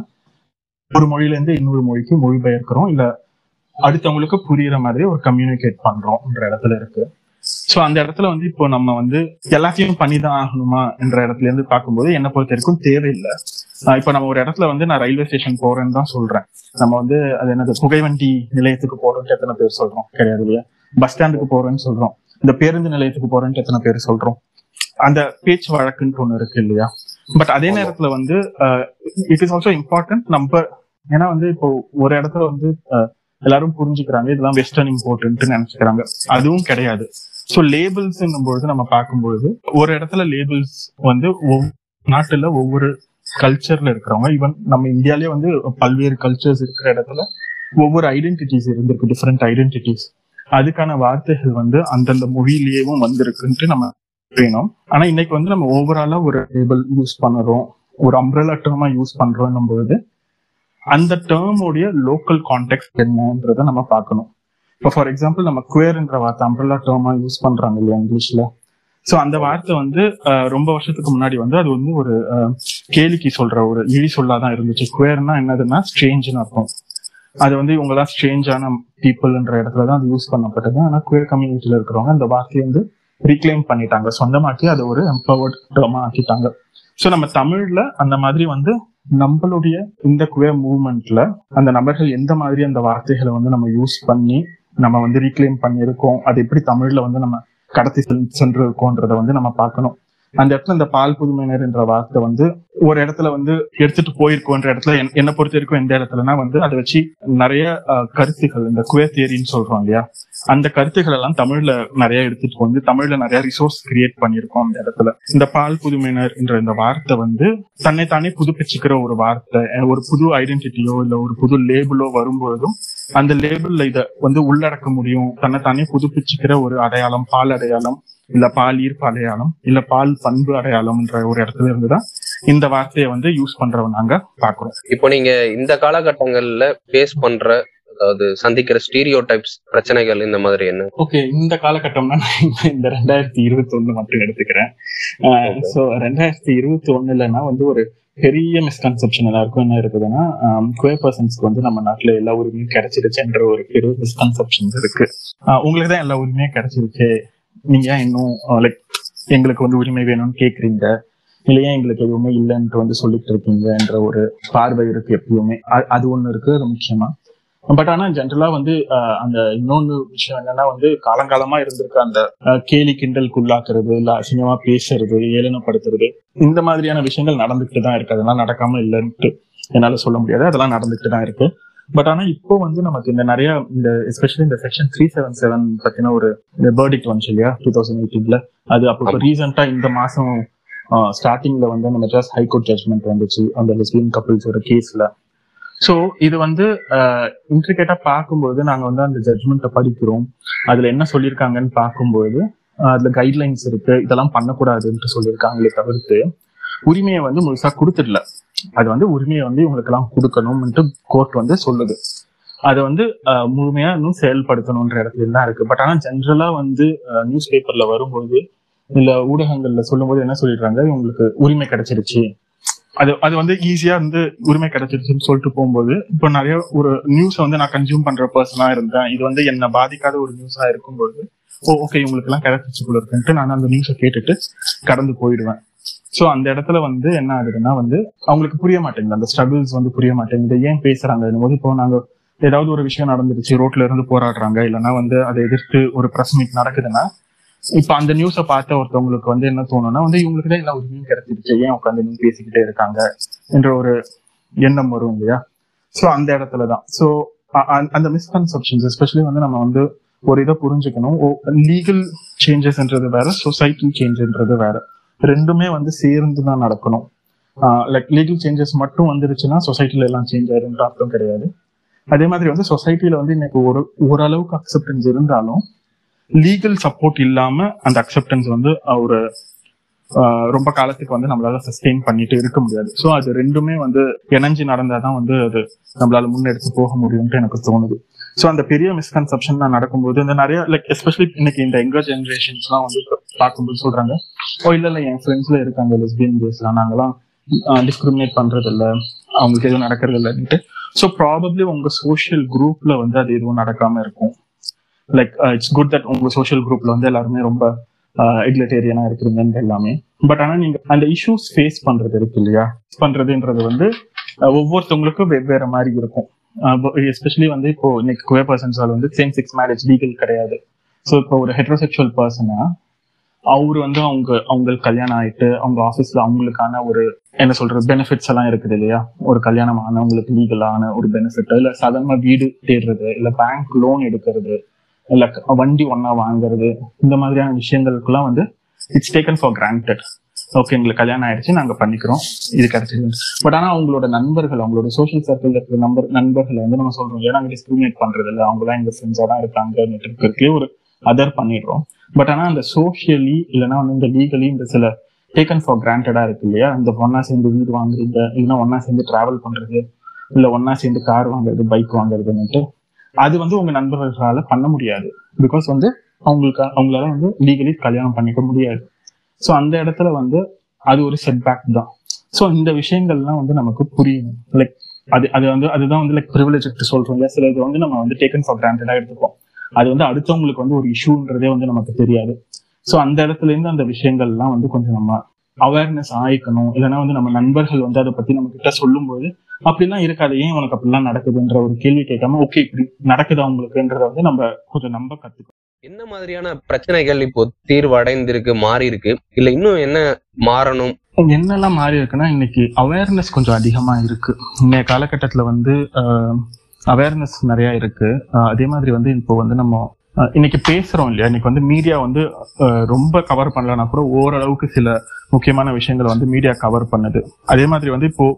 ஒரு மொழியில இருந்து இன்னொரு மொழிக்கு மொழிபெயர்க்கிறோம் இல்ல அடுத்தவங்களுக்கு புரியுற மாதிரி ஒரு கம்யூனிகேட் பண்றோம்ன்ற இடத்துல இருக்கு சோ அந்த இடத்துல வந்து இப்போ நம்ம வந்து எல்லாத்தையும் பண்ணிதான் ஆகணுமா என்ற இடத்துல இருந்து பார்க்கும்போது என்ன பொறுத்த வரைக்கும் தேவையில்லை இப்ப நம்ம ஒரு இடத்துல வந்து நான் ரயில்வே ஸ்டேஷன் போறேன்னு தான் சொல்றேன் நம்ம வந்து அது என்னது புகைவண்டி நிலையத்துக்கு போறோம்னு எத்தனை பேர் சொல்றோம் கிடையாது இல்லையா பஸ் ஸ்டாண்டுக்கு போறேன்னு சொல்றோம் இந்த பேருந்து நிலையத்துக்கு போறேன்ட்டு எத்தனை பேர் சொல்றோம் அந்த பேச்சு வழக்குன்ட்டு ஒண்ணு இருக்கு இல்லையா பட் அதே நேரத்துல வந்து இட் இஸ் ஆல்சோ இம்பார்ட்டன்ட் நம்ம ஏன்னா வந்து இப்போ ஒரு இடத்துல வந்து எல்லாரும் புரிஞ்சுக்கிறாங்க இதெல்லாம் வெஸ்டர்ன் இம்போர்ட்ன்ட்டு நினைச்சுக்கிறாங்க அதுவும் கிடையாது ஸோ லேபிள்ஸ் பொழுது நம்ம பார்க்கும்பொழுது ஒரு இடத்துல லேபிள்ஸ் வந்து நாட்டுல ஒவ்வொரு கல்ச்சர்ல இருக்கிறவங்க ஈவன் நம்ம இந்தியாலயே வந்து பல்வேறு கல்ச்சர்ஸ் இருக்கிற இடத்துல ஒவ்வொரு ஐடென்டிட்டிஸ் இருந்திருக்கு டிஃப்ரெண்ட் ஐடென்டிட்டிஸ் அதுக்கான வார்த்தைகள் வந்து அந்தந்த மொழியிலேயும் வந்திருக்குன்ட்டு நம்ம வேணும் ஆனா இன்னைக்கு வந்து நம்ம ஓவராலா ஒரு லேபிள் யூஸ் பண்ணுறோம் ஒரு அம்ப்ரலா டேர்மா யூஸ் பண்றோம் பொழுது அந்த டேர்மோடைய லோக்கல் கான்டெக்ட் என்னன்றத நம்ம பார்க்கணும் இப்போ ஃபார் எக்ஸாம்பிள் நம்ம குவேர்ன்ற வார்த்தை அம்ப்ரலா டேர்மா யூஸ் பண்றாங்க இல்லையா இங்கிலீஷ்ல ஸோ அந்த வார்த்தை வந்து ரொம்ப வருஷத்துக்கு முன்னாடி வந்து அது வந்து ஒரு கேலிக்கு சொல்ற ஒரு இழி சொல்லாதான் இருந்துச்சு குவேர்னா என்னதுன்னா ஸ்ட்ரேஞ்சுன்னு அர்த்தம் அது வந்து இவங்கெல்லாம் ஸ்ட்ரேஞ்சான பீப்புள்ன்ற இடத்துல தான் அது யூஸ் பண்ணப்பட்டது ஆனா குவேர் கம்யூனிட்டியில இருக்கிறவங்க அந்த வார்த்தையை வந்து ரீக்ளைம் பண்ணிட்டாங்க சொந்தமாக்கி அதை ஒரு எம்பவர்ட் டேர்மா ஆக்கிட்டாங்க ஸோ நம்ம தமிழ்ல அந்த மாதிரி வந்து நம்மளுடைய இந்த குவே மூவ்மெண்ட்ல அந்த நபர்கள் எந்த மாதிரி அந்த வார்த்தைகளை வந்து நம்ம யூஸ் பண்ணி நம்ம வந்து ரீக்ளைம் பண்ணியிருக்கோம் அது எப்படி தமிழ்ல வந்து நம்ம கடத்தி செல்- சென்று இருக்கோன்றத வந்து நம்ம பார்க்கணும் அந்த இடத்துல இந்த பால் புதுமையினர் என்ற வார்த்தை வந்து ஒரு இடத்துல வந்து எடுத்துட்டு போயிருக்கோன்ற இடத்துல என்- என்னை பொறுத்த வரைக்கும் எந்த இடத்துலனா வந்து அதை வச்சு நிறைய அஹ், கருத்துகள் இந்த குவே தியரின்னு சொல்றோம் இல்லையா அந்த கருத்துக்கள் எல்லாம் தமிழ்ல நிறைய எடுத்துட்டு வந்து தமிழ்ல நிறைய ரிசோர்ஸ் கிரியேட் பண்ணியிருக்கோம் அந்த இடத்துல இந்த பால் புதுமையினர் என்ற இந்த வார்த்தை வந்து தன்னை தானே புதுப்பிச்சுக்கிற ஒரு வார்த்தை அஹ், ஒரு புது ஐடென்டிட்டியோ இல்ல ஒரு புது லேபிளோ வரும்பொழுதும் அந்த லேபிள்ல இத வந்து உள்ளடக்க முடியும் தன்னை தானே புதுப்பிச்சுக்கிற ஒரு அடையாளம் பால் அடையாளம் இல்ல பால் ஈர்ப்பு அடையாளம் இல்ல பால் பண்பு அடையாளம்ன்ற ஒரு இடத்துல இருந்துதான் இந்த வார்த்தையை வந்து யூஸ் பண்றவங்க நாங்க பாக்குறோம்
இப்போ நீங்க இந்த காலகட்டங்கள்ல ஃபேஸ் பண்ற அதாவது சந்திக்கிற ஸ்டீரியோ டைப்ஸ் பிரச்சனைகள் இந்த மாதிரி என்ன
ஓகே இந்த காலகட்டம்னா நான் இந்த- இந்த ரெண்டாயிரத்தி இருபத்தி ஒண்ணு மட்டும் எடுத்துக்கிறேன் சோ ரெண்டாயிரத்தி இருபத்தி ஒண்ணுலன்னா வந்து ஒரு பெரிய மிஸ்கன்செப்ஷன் எல்லாருக்கும் என்ன இருக்குதுன்னா குவே பர்சன்ஸ்க்கு வந்து நம்ம நாட்டுல எல்லா உரிமையும் கிடைச்சிருச்சுன்ற ஒரு பெரிய மிஸ்கன்செப்ஷன்ஸ் இருக்கு ஆஹ் உங்களுக்கு தான் எல்லா உரிமையும் கிடைச்சிருச்சு நீங்க ஏன் இன்னும் லைக் எங்களுக்கு வந்து உரிமை வேணும்னு கேக்குறீங்க இல்லையா எங்களுக்கு எதுவுமே இல்லைன்ட்டு வந்து சொல்லிட்டு இருக்கீங்கன்ற ஒரு பார்வை இருக்கு எப்பயுமே அ- அது ஒண்ணு இருக்கு அது முக்கியமா பட் ஆனா ஜென்ரலா வந்து ஆஹ் அந்த இன்னொன்னு விஷயம் என்னன்னா வந்து காலங்காலமா இருந்திருக்க அந்த ஆஹ் கேலி கிண்டலுக்குள்ளாக்குறது இல்ல அசிங்கமா பேசுறது ஏளனப்படுத்துறது இந்த மாதிரியான விஷயங்கள் நடந்துகிட்டு தான் இருக்கு அதெல்லாம் நடக்காம இல்லைன்ட்டு என்னால சொல்ல முடியாது அதெல்லாம் நடந்துகிட்டு தான் இருக்கு பட் ஆனா இப்போ வந்து நமக்கு இந்த நிறைய இந்த எஸ்பெஷலி இந்த செக்ஷன் த்ரீ செவன் செவன் பத்தின ஒரு இந்த வேர்டிக்ட் வந்துச்சு இல்லையா டூ தௌசண்ட் எயிட்டீன்ல அது அப்போ ரீசெண்டா இந்த மாசம் ஸ்டார்டிங்ல வந்து அந்த மெட்ராஸ் ஹைகோர்ட் ஜட்மெண்ட் வந்துச்சு அந்த லெஸ்பியன் கப்பிள்ஸோட கேஸ்ல ஸோ இது வந்து இன்ட்ரிகேட்டா பார்க்கும்போது நாங்க வந்து அந்த ஜட்மெண்ட்டை படிக்கிறோம் அதுல என்ன சொல்லியிருக்காங்கன்னு பார்க்கும்போது ஆஹ் அதுல கைட்லைன்ஸ் இருக்கு இதெல்லாம் பண்ணக்கூடாதுன்ட்டு சொல்லியிருக்காங்களே தவிர்த்து உரிமையை வந்து முழுசா கொடுத்துடல அது வந்து உரிமையை வந்து இவங்களுக்கு எல்லாம் கொடுக்கணும்னுட்டு கோர்ட் வந்து சொல்லுது அதை வந்து ஆஹ் முழுமையா இன்னும் செயல்படுத்தணுன்ற இடத்துல தான் இருக்கு பட் ஆனா ஜென்ரலா வந்து நியூஸ் பேப்பர்ல வரும்போது இல்ல ஊடகங்கள்ல சொல்லும்போது என்ன சொல்லிடுறாங்க இவங்களுக்கு உரிமை கிடைச்சிருச்சு அது அது வந்து ஈஸியா வந்து உரிமை கிடைச்சிருச்சுன்னு சொல்லிட்டு போகும்போது இப்போ நிறைய ஒரு நியூஸை வந்து நான் கன்சியூம் பண்ற பர்சனா இருந்தேன் இது வந்து என்ன பாதிக்காத ஒரு நியூஸா இருக்கும்போது ஓ ஓகே இவங்களுக்கு எல்லாம் கிடைச்சிச்சு போல இருக்குன்ட்டு நான் அந்த நியூஸை கேட்டுட்டு கடந்து போயிடுவேன் சோ அந்த இடத்துல வந்து என்ன ஆகுதுன்னா வந்து அவங்களுக்கு புரிய மாட்டேங்குது அந்த ஸ்ட்ரகிள்ஸ் வந்து புரிய மாட்டேங்குது ஏன் பேசுறாங்க போது இப்போ நாங்க ஏதாவது ஒரு விஷயம் நடந்துருச்சு ரோட்ல இருந்து போராடுறாங்க இல்லைன்னா வந்து அதை எதிர்த்து ஒரு பிரஸ் மீட் நடக்குதுன்னா இப்ப அந்த நியூஸை பார்த்த ஒருத்தவங்களுக்கு வந்து என்ன தோணும்னா வந்து இவங்களுக்கு தான் எல்லா உரிமையும் கிடைச்சிருச்சு ஏன் உட்காந்து நீங்க பேசிக்கிட்டே இருக்காங்க என்ற ஒரு எண்ணம் வரும் இல்லையா சோ அந்த இடத்துலதான் சோ அந்த மிஸ்கன்செப்ஷன்ஸ் எஸ்பெஷலி வந்து நம்ம வந்து ஒரு இதை புரிஞ்சுக்கணும் லீகல் சேஞ்சஸ்ன்றது வேற சொசைட்டி சேஞ்சுன்றது வேற ரெண்டுமே வந்து சேர்ந்து தான் நடக்கணும் லைக் லீகல் சேஞ்சஸ் மட்டும் வந்துருச்சுன்னா சொசைட்டில எல்லாம் சேஞ்ச் ஆயிருன்ற அர்த்தம் கிடையாது அதே மாதிரி வந்து சொசைட்டில வந்து இன்னைக்கு ஒரு ஓரளவுக்கு அக்செப்டன்ஸ் இருந்தாலும் லீகல் சப்போர்ட் இல்லாம அந்த அக்செப்டன்ஸ் வந்து ஒரு ஆஹ் ரொம்ப காலத்துக்கு வந்து நம்மளால சஸ்டெயின் பண்ணிட்டு இருக்க முடியாது ஸோ அது ரெண்டுமே வந்து இணைஞ்சு நடந்தாதான் வந்து அது நம்மளால முன்னெடுத்து போக முடியும்ட்டு எனக்கு தோணுது ஸோ அந்த பெரிய மிஸ்கன்செப்ஷன் நடக்கும்போது இந்த நிறைய லைக் எஸ்பெஷலி இன்னைக்கு இந்த எங்கர் ஜென்ரேஷன்ஸ்லாம் வந்து பார்க்கும்போது சொல்றாங்க ஓ இல்ல இல்ல என் ஃப்ரெண்ட்ஸ்ல இருக்காங்க லெஸ்பியன் கேஸ்லாம் நாங்கெல்லாம் டிஸ்கிரிமினேட் பண்றது இல்ல அவங்களுக்கு எதுவும் நடக்கிறது இல்லைன்ட்டு ஸோ ப்ராபப்ளி உங்க சோஷியல் குரூப்ல வந்து அது எதுவும் நடக்காம இருக்கும் லைக் இட்ஸ் குட் தட் உங்க சோஷியல் குரூப்ல வந்து எல்லாருமே ரொம்ப எக்லட்டேரியனா இருக்கிறீங்கன்னு எல்லாமே பட் ஆனா நீங்க அந்த இஷ்யூஸ் ஃபேஸ் பண்றது இருக்கு இல்லையா பண்றதுன்றது வந்து ஒவ்வொருத்தவங்களுக்கும் வெவ்வேறு மாதிரி இருக்கும் எஸ்பெஷலி வந்து இப்போ இன்னைக்கு குவே பர்சன்ஸால் வந்து சேம் செக்ஸ் மேரேஜ் லீகல் கிடையாது ஸோ இப்போ ஒரு ஹெட்ரோசெக்சுவல் பர்சனா அவர் வந்து அவங்க அவங்களுக்கு கல்யாணம் ஆயிட்டு அவங்க ஆஃபீஸ்ல அவங்களுக்கான ஒரு என்ன சொல்றது பெனிஃபிட்ஸ் எல்லாம் இருக்குது இல்லையா ஒரு கல்யாணம் ஆனவங்களுக்கு லீகலான ஒரு பெனிஃபிட் இல்ல சாதாரணமா வீடு தேடுறது இல்ல பேங்க் லோன் எடுக்கிறது இல்ல வண்டி ஒன்னா வாங்குறது இந்த மாதிரியான விஷயங்களுக்குலாம் வந்து it's taken for granted okay எங்களுக்கு கல்யாணம் ஆயிடுச்சு நாங்க பண்ணிக்கிறோம் இது கிடைச்சிருக்கு பட் ஆனா அவங்களோட நண்பர்கள் அவங்களோட சோஷியல் சர்க்கிள் இருக்கிற நம்பர் நண்பர்களை வந்து நம்ம சொல்றோம் ஏன்னா நாங்க டிஸ்கிரிமினேட் பண்றது இல்லை அவங்க எல்லாம் எங்க ஃப்ரெண்ட்ஸா தான் இருக்காங்க இருக்கிறதுக்கே ஒரு அதர் பண்ணிடுறோம் பட் ஆனா அந்த சோஷியலி இல்லைன்னா வந்து இந்த லீகலி இந்த சில டேக்கன் ஃபார் கிராண்டடா இருக்கு இல்லையா இந்த ஒன்னா சேர்ந்து வீடு வாங்குறீங்க இல்லைன்னா ஒன்னா சேர்ந்து டிராவல் பண்றது இல்ல ஒன்னா சேர்ந்து கார் வாங்குறது பைக் வாங்குறதுன்னுட்டு அது வந்து உங்க நண்பர்களால பண்ண முடியாது பிகாஸ் வந்து அவங்களுக்கு அவங்களால வந்து லீகலி கல்யாணம் பண்ணிக்க முடியாது ஸோ அந்த இடத்துல வந்து அது ஒரு செட்பேக் தான் ஸோ இந்த விஷயங்கள்லாம் வந்து நமக்கு புரியணும் லைக் அது அது வந்து அதுதான் வந்து லைக் ப்ரிவிலேஜ் சொல்றோம் இல்லையா சில இது வந்து நம்ம வந்து டேக்கன் ஃபார் கிராண்டடா எடுத்துப்போம் அது வந்து அடுத்தவங்களுக்கு வந்து ஒரு இஷ்யூன்றதே வந்து நமக்கு தெரியாது ஸோ அந்த இடத்துல இருந்து அந்த விஷயங்கள்லாம் வந்து கொஞ்சம் நம்ம அவேர்னஸ் ஆயிக்கணும் இல்லைன்னா வந்து நம்ம நண்பர்கள் வந்து அதை பத்தி நம்ம கிட்ட சொல்லும்போது அப்படிலாம் இருக்காது ஏன் உனக்கு அப்படிலாம் நடக்குதுன்ற ஒரு கேள்வி கேட்காம ஓகே இப்படி நடக்குதா உங்களுக்குன்றத வந்து நம்ம கொஞ்சம் நம்ப கத்துக்கணும்
என்ன மாதிரியான பிரச்சனைகள் இப்போ தீர்வு அடைந்திருக்கு மாறி இருக்கு இல்ல இன்னும் என்ன மாறணும்
என்னெல்லாம் மாறி இருக்குன்னா இன்னைக்கு அவேர்னஸ் கொஞ்சம் அதிகமா இருக்கு இன்னைய காலகட்டத்துல வந்து அவேர்னஸ் நிறைய இருக்கு அஹ் அதே மாதிரி வந்து இப்போ வந்து நம்ம அஹ் இன்னைக்கு பேசுறோம் இல்லையா இன்னைக்கு வந்து மீடியா வந்து அஹ் ரொம்ப கவர் பண்ணலனா கூட ஓரளவுக்கு சில முக்கியமான விஷயங்களை வந்து மீடியா கவர் பண்ணுது அதே மாதிரி வந்து இப்போ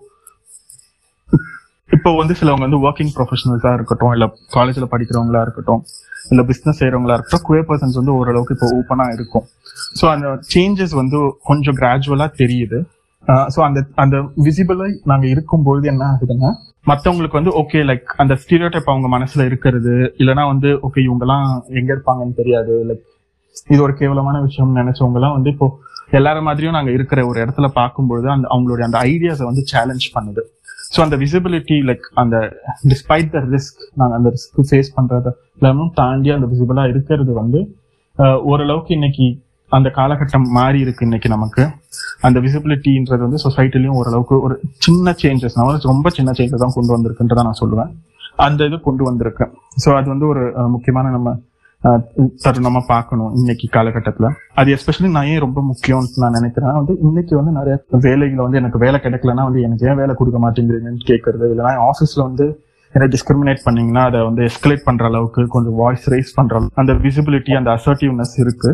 இப்போ வந்து சிலவங்க வந்து ஒர்க்கிங் ப்ரொஃபஷனல்ஸா இருக்கட்டும் இல்ல காலேஜ்ல படிக்கிறவங்களா இருக்கட்டும் இல்ல பிசினஸ் செய்யறவங்களா இருக்கட்டும் குவே பர்சன்ஸ் வந்து ஓரளவுக்கு இப்போ ஓப்பனா இருக்கும் ஸோ அந்த சேஞ்சஸ் வந்து கொஞ்சம் கிராஜுவலா தெரியுது ஸோ அந்த அந்த விசிபிளா நாங்க இருக்கும்பொழுது என்ன ஆகுதுன்னா மத்தவங்களுக்கு வந்து ஓகே லைக் அந்த ஸ்டீரியோடைப் அவங்க மனசுல இருக்கிறது இல்லைன்னா வந்து ஓகே இவங்கெல்லாம் எங்க இருப்பாங்கன்னு தெரியாது லைக் இது ஒரு கேவலமான விஷயம் நினைச்சவங்க எல்லாம் வந்து இப்போ எல்லார மாதிரியும் நாங்க இருக்கிற ஒரு இடத்துல பார்க்கும்பொழுது அந்த அவங்களுடைய அந்த ஐடியாஸை வந்து சேலஞ்ச் பண்ணுது ஸோ அந்த விசிபிலிட்டி லைக் அந்த டிஸ்பைட் த ரிஸ்க் நாங்கள் அந்த ரிஸ்க் ஃபேஸ் பண்றத எல்லாமும் தாண்டி அந்த விசிபிளா இருக்கிறது வந்து அஹ், ஓரளவுக்கு இன்னைக்கு அந்த காலகட்டம் மாறி இருக்கு இன்னைக்கு நமக்கு அந்த விசிபிலிட்டின்றது வந்து சொசைட்டிலையும் ஓரளவுக்கு ஒரு சின்ன சேஞ்சஸ் நான் வந்து ரொம்ப சின்ன சேஞ்சஸ் தான் கொண்டு வந்திருக்குன்றத நான் சொல்லுவேன் அந்த இது கொண்டு வந்திருக்கேன் ஸோ அது வந்து ஒரு அஹ், முக்கியமான நம்ம அஹ், தருணமா பார்க்கணும் இன்னைக்கு காலகட்டத்துல அது எஸ்பெஷலி நான் ஏன் ரொம்ப முக்கியம்னு நான் நினைக்கிறேன் வந்து இன்னைக்கு வந்து நிறைய வேலைகளை வந்து எனக்கு வேலை கிடைக்கலன்னா வந்து எனக்கு ஏன் வேலை கொடுக்க மாட்டேங்கிறீங்கன்னு கேட்கறது இல்லைன்னா ஆஃபீஸ்ல வந்து என்ன டிஸ்கிரிமினேட் பண்ணீங்கன்னா அதை வந்து எஸ்கலேட் பண்ற அளவுக்கு கொஞ்சம் வாய்ஸ் ரைஸ் பண்ற அளவுக்கு அந்த விசிபிலிட்டி அந்த அசர்ட்டிவ்னஸ் இருக்கு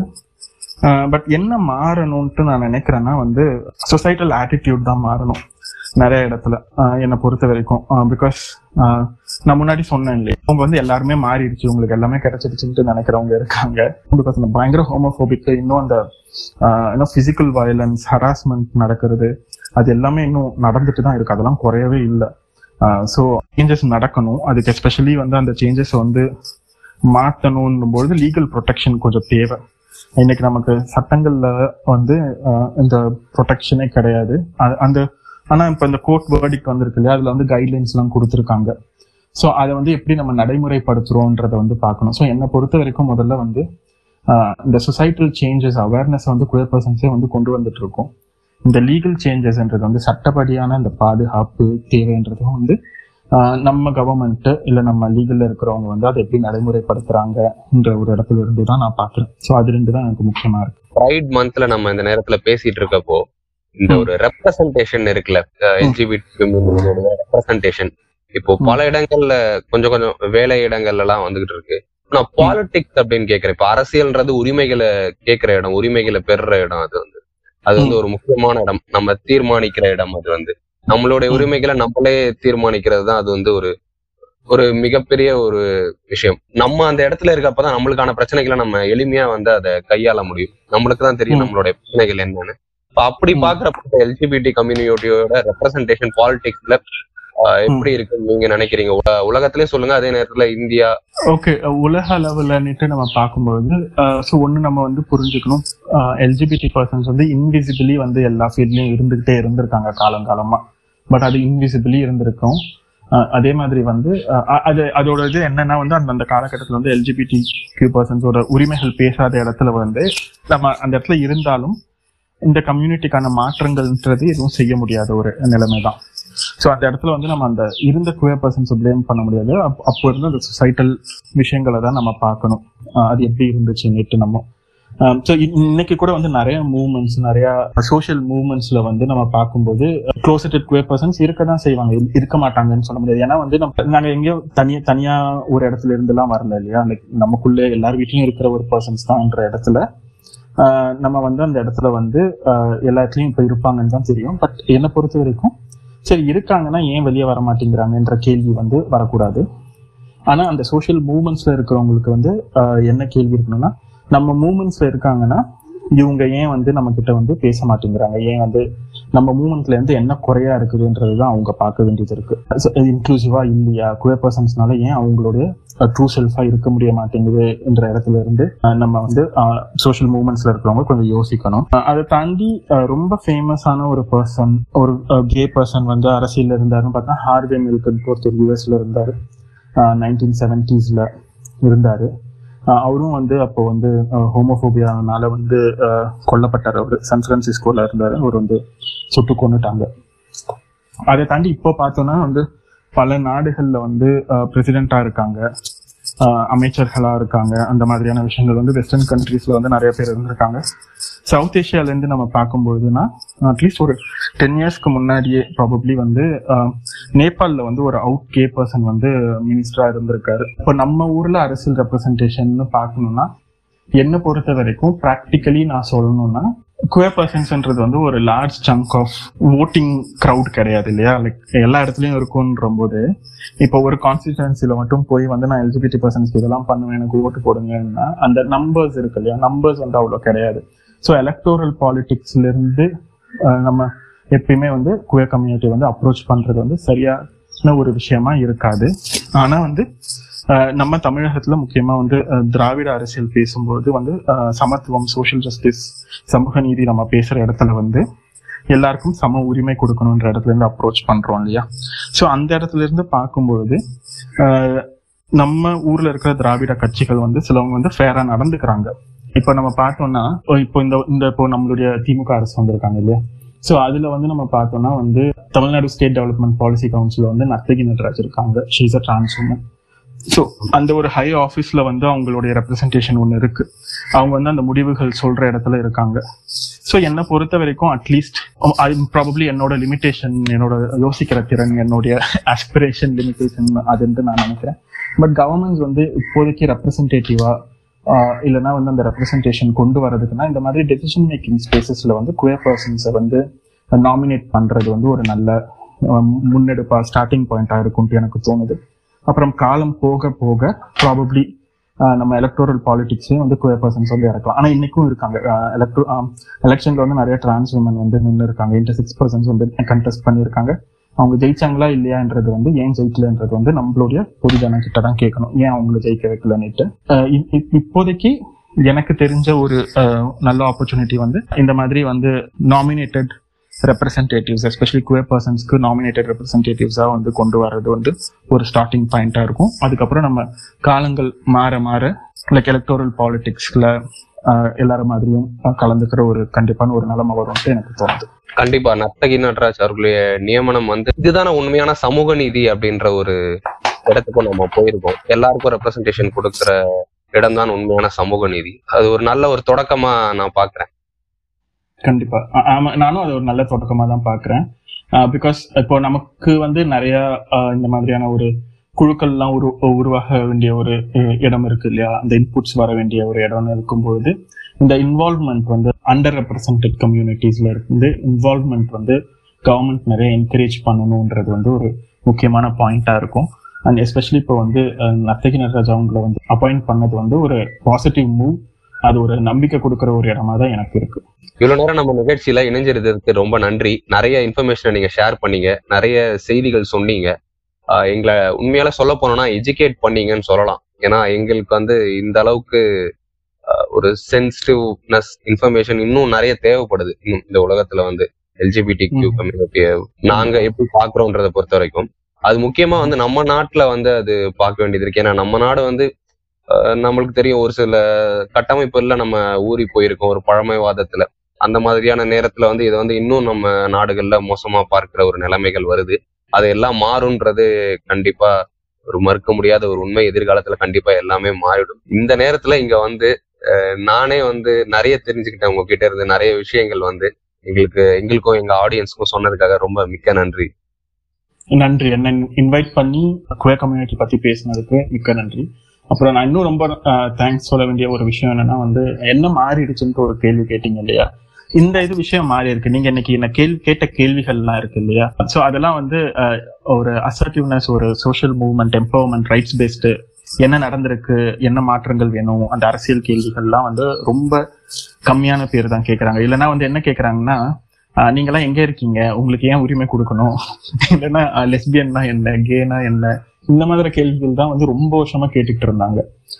பட் என்ன மாறணும்ட்டு நான் நினைக்கிறேன்னா வந்து சொசைட்டல் ஆட்டிடியூட் தான் மாறணும் நிறைய இடத்துல ஆஹ் என்னை பொறுத்த வரைக்கும் பிகாஸ் நான் முன்னாடி சொன்னேன் இல்லையா அவங்க வந்து எல்லாருமே மாறிடுச்சு உங்களுக்கு எல்லாமே கிடைச்சிருச்சுன்ட்டு நினைக்கிறவங்க இருக்காங்க பிகாஸ் அந்த பயங்கர ஹோமோபோபிக் இன்னும் அந்த ஆஹ் இன்னும் பிசிக்கல் வயலன்ஸ் ஹராஸ்மெண்ட் நடக்கிறது அது எல்லாமே இன்னும் நடந்துட்டு தான் இருக்கு அதெல்லாம் குறையவே இல்லை ஸோ சேஞ்சஸ் நடக்கணும் அதுக்கு எஸ்பெஷலி வந்து அந்த சேஞ்சஸ் வந்து மாற்றணும் பொழுது லீகல் ப்ரொடெக்ஷன் கொஞ்சம் தேவை இன்னைக்கு நமக்கு சட்டங்கள்ல வந்து ஆஹ் இந்த ப்ரொடெக்ஷனே கிடையாது அ- அந்த ஆனா இப்ப இந்த கோர்ட் வேர்டிக்ட் வந்திருக்கு இல்லையா அதுல வந்து கைட்லைன்ஸ் எல்லாம் கொடுத்துருக்காங்க ஸோ அதை வந்து எப்படி நம்ம நடைமுறைப்படுத்துறோன்றதை வந்து பார்க்கணும் ஸோ என்னை பொறுத்த வரைக்கும் முதல்ல வந்து ஆஹ் இந்த சொசைட்டல் சேஞ்சஸ் அவேர்னஸ் வந்து குயர் பர்சன்ஸே வந்து கொண்டு வந்துட்டு இருக்கோம் இந்த லீகல் சேஞ்சஸ்ன்றது வந்து சட்டப்படியான இந்த பாதுகாப்பு தேவைன்றதும் வந்து ஆஹ் நம்ம கவர்மெண்ட் இல்ல நம்ம லீகல்ல இருக்கிறவங்க வந்து அதை எப்படி நடைமுறைப்படுத்துறாங்கன்ற ஒரு இடத்துல இருந்து தான் நான் பாக்குறேன் ஸோ அது ரெண்டு தான் எனக்கு முக்கியமா இருக்கு
ப்ரைட் மந்த்ல நம்ம இந்த நேரத்துல பேசிட்டு இருக்கப்போ இந்த
ம்.
ஒரு ரெப்ரசன்டேஷன் இருக்குல்ல எல்ஜிபிடி ரெப்ரசன்டேஷன் இப்போ பல இடங்கள்ல கொஞ்சம் கொஞ்சம் வேலை இடங்கள்ல எல்லாம் வந்துகிட்டு இருக்கு நான் பாலிடிக்ஸ் அப்படின்னு கேக்குறேன் இப்ப அரசியல்ன்றது உரிமைகளை கேட்கிற இடம் உரிமைகளை பெறுற இடம் அது வந்து அது வந்து ஒரு முக்கியமான இடம் நம்ம தீர்மானிக்கிற இடம் அது வந்து நம்மளுடைய
ம்.
உரிமைகளை நம்மளே தீர்மானிக்கிறது தான் அது வந்து ஒரு ஒரு மிகப்பெரிய ஒரு விஷயம் நம்ம அந்த இடத்துல இருக்கப்பதான் நம்மளுக்கான பிரச்சனைகளை நம்ம எளிமையா வந்து அதை கையாள முடியும் நம்மளுக்கு தான் தெரியும்
ம்.
நம்மளுடைய பிரச்சனைகள் என்னன்னு இப்ப அப்படி
ம்.
பாக்குறப்ப எல்ஜிபிடி கம்யூனிட்டியோட ரெப்ரசன்டேஷன் பாலிடிக்ஸ்ல எப்படி இருக்குன்னு நீங்க நினைக்கிறீங்க உல- உலகத்திலயும் சொல்லுங்க அதே நேரத்துல இந்தியா
ஓகே உலக அளவுலன்னுட்டு நம்ம பார்க்கும்போது ஸோ ஒன்று நம்ம வந்து புரிஞ்சுக்கணும் எல்ஜிபிடி பர்சன்ஸ் வந்து இன்விசிபிளி வந்து எல்லா ஃபீல்ட்லயும் இருந்துகிட்டே இருந்திருக்காங்க காலங்காலமா பட் அது இன்விசிபிளி இருந்திருக்கும் அஹ் அதே மாதிரி வந்து அஹ் அ- அது அதோட இது என்னன்னா வந்து அந்த அந்த காலகட்டத்தில் வந்து எல்ஜிபிடி கியூ பர்சன்ஸோட உரிமைகள் பேசாத இடத்துல வந்து நம்ம அந்த இடத்துல இருந்தாலும் இந்த கம்யூனிட்டிக்கான மாற்றங்கள்ன்றது எதுவும் செய்ய முடியாத ஒரு நிலைமை தான் ஸோ அந்த இடத்துல வந்து நம்ம அந்த இருந்த குயர் பர்சன்ஸ் பிளேம் பண்ண முடியாது அப்- அப்போ இருந்த அந்த சொசைட்டல் விஷயங்களை தான் நம்ம பார்க்கணும் ஆஹ் அது எப்படி இருந்துச்சுன்னுட்டு நம்ம ஸோ இன்னைக்கு கூட வந்து நிறைய மூவ்மெண்ட்ஸ் நிறைய சோஷியல் மூவ்மெண்ட்ஸ்ல வந்து நம்ம பார்க்கும்போது க்ளோசட்டட் குயர் பர்சன்ஸ் இருக்க தான் செய்வாங்க இரு- இருக்க மாட்டாங்கன்னு சொல்ல முடியாது ஏன்னா வந்து நம்ம நாங்க எங்கேயோ தனியா தனியா ஒரு இடத்துல இருந்துலாம் வரல இல்லையா Like நமக்குள்ளே எல்லார் வீட்லயும் இருக்கிற ஒரு பர்சன்ஸ் தான்ன்ற இடத்துல ஆஹ் நம்ம வந்து அந்த இடத்துல வந்து ஆஹ் எல்லா இடத்துலயும் இப்ப இருப்பாங்கன்னு தான் தெரியும் பட் என்னை பொறுத்த வரைக்கும் சரி இருக்காங்கன்னா ஏன் வெளியே வர மாட்டேங்கிறாங்கன்ற கேள்வி வந்து வரக்கூடாது ஆனா அந்த சோஷியல் மூவ்மெண்ட்ஸ்ல இருக்கிறவங்களுக்கு வந்து ஆஹ் என்ன கேள்வி இருக்கணும்னா நம்ம மூவ்மெண்ட்ஸ்ல இருக்காங்கன்னா இவங்க ஏன் வந்து நம்ம கிட்ட வந்து பேச மாட்டேங்கிறாங்க ஏன் வந்து நம்ம மூவ்மெண்ட்ல இருந்து என்ன குறையா இருக்குதுன்றது தான் அவங்க பார்க்க வேண்டியது இருக்கு இன்க்ளூசிவா இல்லையா குயர் பர்சன்ஸ்னால ஏன் அவங்களுடைய ட்ரூ செல்ஃபா இருக்க முடிய மாட்டேங்குது என்ற இடத்துல இருந்து அஹ் நம்ம வந்து சோஷியல் மூவ்மெண்ட்ஸ்ல இருக்கிறவங்க கொஞ்சம் யோசிக்கணும் அஹ் அதை தாண்டி அஹ் ரொம்ப ஃபேமஸான ஒரு பர்சன் ஒரு கே பர்சன் வந்து அரசியல்ல இருந்தாருன்னு பார்த்தா ஹார்வே மில்கன் ஒருத்தர் யூஎஸ்ல இருந்தாரு நைன்டீன் செவன்டிஸ்ல இருந்தாரு ஆஹ் அவரும் வந்து அப்போ வந்து ஹோமோபோபியானால வந்து ஆஹ் கொல்லப்பட்டார் அவர் சான் பிரான்சிஸ்கோல இருந்தாரு அவர் வந்து சுட்டு கொண்டுட்டாங்க அதை தாண்டி இப்போ பார்த்தோம்னா வந்து பல நாடுகள்ல வந்து பிரசிடென்ட்டா இருக்காங்க ஆஹ் அமைச்சர்களா இருக்காங்க அந்த மாதிரியான விஷயங்கள் வந்து வெஸ்டர்ன் கண்ட்ரீஸ்ல வந்து நிறைய பேர் இருந்திருக்காங்க சவுத் ஏஷியால இருந்து நம்ம பார்க்கும்போதுன்னா அட்லீஸ்ட் ஒரு டென் இயர்ஸ்க்கு முன்னாடியே ப்ராபப்ளி வந்து ஆஹ் நேபாளில் வந்து ஒரு அவுட் கே பர்சன் வந்து மினிஸ்டரா இருந்திருக்காரு இப்போ நம்ம ஊர்ல அரசியல் ரெப்ரசன்டேஷன் பார்க்கணும்னா என்னை பொறுத்த வரைக்கும் ப்ராக்டிக்கலி நான் சொல்லணும்னா குவே பர்சன்ஸ்ன்றது வந்து ஒரு large chunk of voting crowd கிடையாது இல்லையா லைக் எல்லா இடத்துலயும் இருக்கும்ன்ற போது இப்போ ஒரு கான்ஸ்டிடுவன்சில மட்டும் போய் வந்து நான் எலிஜிபிலிட்டி பர்சன்ஸ்க்கு இதெல்லாம் பண்ணுவேன் எனக்கு ஓட்டு போடுங்கன்னா அந்த நம்பர்ஸ் இருக்கு இல்லையா நம்பர்ஸ் வந்து அவ்வளோ கிடையாது ஸோ எலக்டோரல் பாலிடிக்ஸ்ல இருந்து அஹ், நம்ம எப்பயுமே வந்து குவே கம்யூனிட்டி வந்து அப்ரோச் பண்றது வந்து சரியான ஒரு விஷயமா இருக்காது ஆனா வந்து அஹ், நம்ம தமிழகத்துல முக்கியமா வந்து அஹ், திராவிட அரசியல் பேசும்போது வந்து அஹ், சமத்துவம் சோஷியல் ஜஸ்டிஸ் சமூக நீதி நம்ம பேசுற இடத்துல வந்து எல்லாருக்கும் சம உரிமை கொடுக்கணுன்ற இடத்துல இருந்து அப்ரோச் பண்றோம் இல்லையா ஸோ அந்த இடத்துல இருந்து பார்க்கும்பொழுது அஹ், நம்ம ஊர்ல இருக்கிற திராவிட கட்சிகள் வந்து சிலவங்க வந்து ஃபேரா நடந்துக்கிறாங்க இப்போ நம்ம பார்த்தோம்னா இப்போ இந்த இந்த இப்போ நம்மளுடைய திமுக அரசு வந்திருக்காங்க இல்லையா ஸோ அதுல வந்து நம்ம பார்த்தோம்னா வந்து Tamil Nadu state development policy council வந்து நர்த்தகி நடராஜ் இருக்காங்க she's a trans woman so அந்த ஒரு ஹை ஆஃபீஸ்ல வந்து அவங்களுடைய ரெப்ரசன்டேஷன் ஒன்று இருக்கு அவங்க வந்து அந்த முடிவுகள் சொல்ற இடத்துல இருக்காங்க ஸோ என்னை பொறுத்த வரைக்கும் அட்லீஸ்ட் ப்ராபப்ளி என்னோட லிமிடேஷன் என்னோட யோசிக்கிற திறன் என்னுடைய ஆஸ்பிரேஷன் லிமிடேஷன் அதுன்ட்டு நான் நினைக்கிறேன் பட் கவர்மெண்ட்ஸ் வந்து இப்போதைக்கு ரெப்ரசன்டேட்டிவா இல்லைன்னா வந்து அந்த ரெப்ரசன்டேஷன் கொண்டு வரதுக்குன்னா இந்த மாதிரி டெசிஷன் மேக்கிங் ஸ்பேசஸ்ல வந்து குயர் பர்சன்ஸை வந்து நாமினேட் பண்றது வந்து ஒரு நல்ல அஹ், முன்னெடுப்பா ஸ்டார்டிங் பாயிண்டா இருக்கும்ட்டு எனக்கு தோணுது அப்புறம் காலம் போக போக ப்ராபப்ளி நம்ம எலக்டோரல் பாலிடிக்ஸ்லயும் வந்து குயர் பர்சன்ஸ் வந்து இறக்கலாம் ஆனா இன்னைக்கும் இருக்காங்க எலக்ட்ரோ எலெக்ஷன்ல வந்து நிறைய டிரான்ஸ் உமன் வந்து நின்று இருக்காங்க இன்டர் சிக்ஸ் பர்சன்ஸ் வந்து கண்டெஸ்ட் பண்ணியிருக்காங்க அவங்க ஜெயிச்சாங்களா இல்லையான்றது வந்து ஏன் ஜெயிக்கலன்றது வந்து நம்மளுடைய பொதுஜன கிட்ட தான் கேட்கணும் ஏன் அவங்கள ஜெயிக்க வைக்கலன்னுட்டு அஹ் இ- இ- இப்போதைக்கு எனக்கு தெரிஞ்ச ஒரு அஹ், நல்ல ஆப்பர்ச்சுனிட்டி வந்து இந்த மாதிரி வந்து நாமினேட்டட் ரெப்ரசன்டேட்டிவ்ஸ் எஸ்பெஷலி குவேர் பர்சன்ஸ்க்கு நாமினேட்டட் ரெப்ரசன்டேட்டிவ்ஸா வந்து கொண்டு வர்றது வந்து ஒரு ஸ்டார்டிங் பாயிண்டா இருக்கும் அதுக்கப்புறம் நம்ம காலங்கள் மாற மாற லைக் எலக்டோரல் பாலிடிக்ஸ்ல எல்லாரும் மாதிரியும் அஹ், கலந்துக்கிற ஒரு கண்டிப்பான ஒரு நிலைமை வரும்ட்டு எனக்கு தோணுது
கண்டிப்பா நர்த்தகி நடராஜ் அவர்களுடைய நியமனம் வந்து இதுதானே உண்மையான சமூக நீதி அப்படின்ற ஒரு இடத்துக்கும் நம்ம போயிருக்கோம் எல்லாருக்கும் ரெப்ரசன்டேஷன் கொடுக்கிற இடம் தான் உண்மையான சமூக நீதி அது ஒரு நல்ல ஒரு தொடக்கமா நான் பாக்குறேன்
கண்டிப்பா ஆ- ஆமா நானும் அது ஒரு நல்ல தொடக்கமா தான் பாக்குறேன் பிகாஸ் இப்போ நமக்கு வந்து நிறைய ஆஹ், இந்த மாதிரியான ஒரு குழுக்கள்லாம் உரு உருவாக வேண்டிய ஒரு அஹ், இடம் இருக்கு இல்லையா அந்த இன்புட்ஸ் வர வேண்டிய ஒரு இடம்னு இருக்கும்பொழுது இந்த இன்வால்வ்மெண்ட் வந்து அண்டர் ரெப்ரசன்டட் கம்யூனிட்டிஸ்ல இருந்து இன்வால்வ்மெண்ட் வந்து கவர்மெண்ட் நிறைய என்கரேஜ் பண்ணணுன்றது வந்து ஒரு முக்கியமான பாயிண்டா இருக்கும் அண்ட் எஸ்பெஷலி இப்போ வந்து அஹ், நர்த்தகி நடராஜ் அவங்கள வந்து அப்பாயிண்ட் பண்ணது வந்து ஒரு பாசிட்டிவ் மூவ் அது ஒரு நம்பிக்கை கொடுக்குற ஒரு இடமா தான் எனக்கு இருக்கு
இவ்வளவு நேரம் நம்ம நிகழ்ச்சியில இணைஞ்சிருந்ததுக்கு ரொம்ப நன்றி நிறைய இன்ஃபர்மேஷனை நீங்க ஷேர் பண்ணீங்க நிறைய செய்திகள் சொன்னீங்க ஆஹ் எங்களை உண்மையால சொல்ல போனோம்னா எஜுகேட் பண்ணீங்கன்னு சொல்லலாம் ஏன்னா எங்களுக்கு வந்து இந்த அளவுக்கு ஆஹ் ஒரு சென்சிட்டிவ்னஸ் இன்ஃபர்மேஷன் இன்னும் நிறைய தேவைப்படுது இன்னும் இந்த உலகத்துல வந்து எல்ஜிபிடி கியூ
ம்.
கம்யூனிட்டியை நாங்க எப்படி பாக்குறோன்றத பொறுத்த வரைக்கும் அது முக்கியமா வந்து நம்ம நாட்டுல வந்து அது பார்க்க வேண்டியது இருக்கு ஏன்னா நம்ம நாடு வந்து ஆஹ் நம்மளுக்கு தெரியும் ஒரு சில கட்டமைப்புல நம்ம ஊறி போயிருக்கோம் ஒரு பழமைவாதத்துல அந்த மாதிரியான நேரத்துல வந்து இதை வந்து இன்னும் நம்ம நாடுகள்ல மோசமா பார்க்கிற ஒரு நிலைமைகள் வருது அது எல்லாம் மாறும்ன்றது கண்டிப்பா ஒரு மறுக்க முடியாத ஒரு உண்மை எதிர்காலத்துல கண்டிப்பா எல்லாமே மாறிடும் இந்த நேரத்துல இங்க வந்து அஹ், நானே வந்து நிறைய தெரிஞ்சுக்கிட்டேன் உங்ககிட்ட இருந்து நிறைய விஷயங்கள் வந்து எங்களுக்கு எங்களுக்கும் எங்க ஆடியன்ஸ்க்கும் சொன்னதுக்காக ரொம்ப மிக்க நன்றி
நன்றி என்ன இன்வைட் பண்ணி குவே கம்யூனிட்டி பத்தி பேசினதுக்கு மிக்க நன்றி அப்புறம் நான் இன்னும் ரொம்ப தேங்க்ஸ் சொல்ல வேண்டிய ஒரு விஷயம் என்னன்னா வந்து என்ன மாறிடுச்சுன்ட்டு ஒரு கேள்வி கேட்டீங்க இல்லையா இந்த இது விஷயம் மாறி இருக்கு நீங்க இன்னைக்கு என்ன கேள்வி கேட்ட கேள்விகள்லாம் இருக்கு இல்லையா சோ அதெல்லாம் வந்து அஹ், ஒரு அசர்டிவ்னஸ் ஒரு social movement empowerment rights based என்ன நடந்திருக்கு என்ன மாற்றங்கள் வேணும் அந்த அரசியல் கேள்விகள்லாம் வந்து ரொம்ப கம்மியான பேர் தான் கேக்குறாங்க இல்லைன்னா வந்து என்ன கேக்குறாங்கன்னா ஆஹ் நீங்கெல்லாம் எங்க இருக்கீங்க உங்களுக்கு ஏன் உரிமை கொடுக்கணும் இல்லைன்னா லெஸ்பியன்னா என்ன கேனா என்ன இந்த மாதிரி கேள்விகள் தான் வந்து ரொம்ப வருஷமா கேட்டுட்டு இருந்தாங்க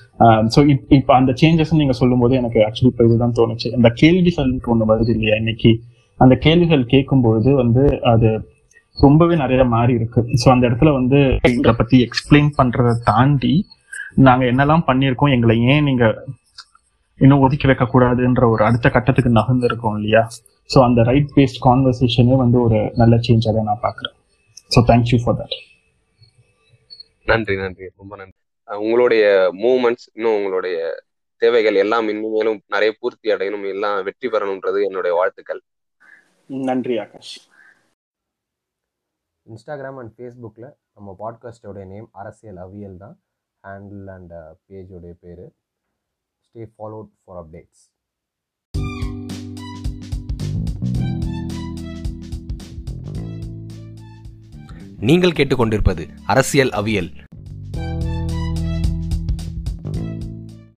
ஸோ இப்போ அந்த சேஞ்சஸ் நீங்க சொல்லும்போது எனக்கு ஆக்சுவலி இப்போ இதுதான் தோணுச்சு அந்த கேள்விகள் ஒண்ணு வருது இல்லையா இன்னைக்கு அந்த கேள்விகள் கேட்கும்பொழுது வந்து அது ரொம்பவே நிறைய மாறி இருக்கு ஸோ அந்த இடத்துல வந்து இதை பத்தி எக்ஸ்பிளைன் பண்றதை தாண்டி நாங்க என்னெல்லாம் பண்ணியிருக்கோம் எங்களை ஏன் நீங்க இன்னும் ஒதுக்கி வைக்க கூடாதுன்ற ஒரு அடுத்த கட்டத்துக்கு நகர்ந்திருக்கோம் இல்லையா ஸோ அந்த ரைட் பேஸ்ட் கான்வர்சேஷனே வந்து ஒரு நல்ல சேஞ்சாக தான் நான் பார்க்குறேன் ஸோ தேங்க்யூ ஃபார் தட்
நன்றி நன்றி ரொம்ப நன்றி அஹ் உங்களுடைய மூமெண்ட்ஸ் இன்னும் உங்களுடைய தேவைகள் எல்லாம் இன்னும் மேலும் நிறைய பூர்த்தி அடையணும் எல்லாம் வெற்றி பெறணும்ன்றது என்னுடைய வாழ்த்துக்கள்
நன்றி ஆகாஷ்
இன்ஸ்டாகிராம் அண்ட் ஃபேஸ்புக்கில் நம்ம பாட்காஸ்டோடைய நேம் அரசியல் அவியல் தான் ஹேண்டில் அண்ட் பேஜோடைய பேர் ஸ்டே ஃபாலோட் ஃபார் அப்டேட்ஸ் நீங்கள் கேட்டுக்கொண்டிருப்பது அரசியல் அவியல்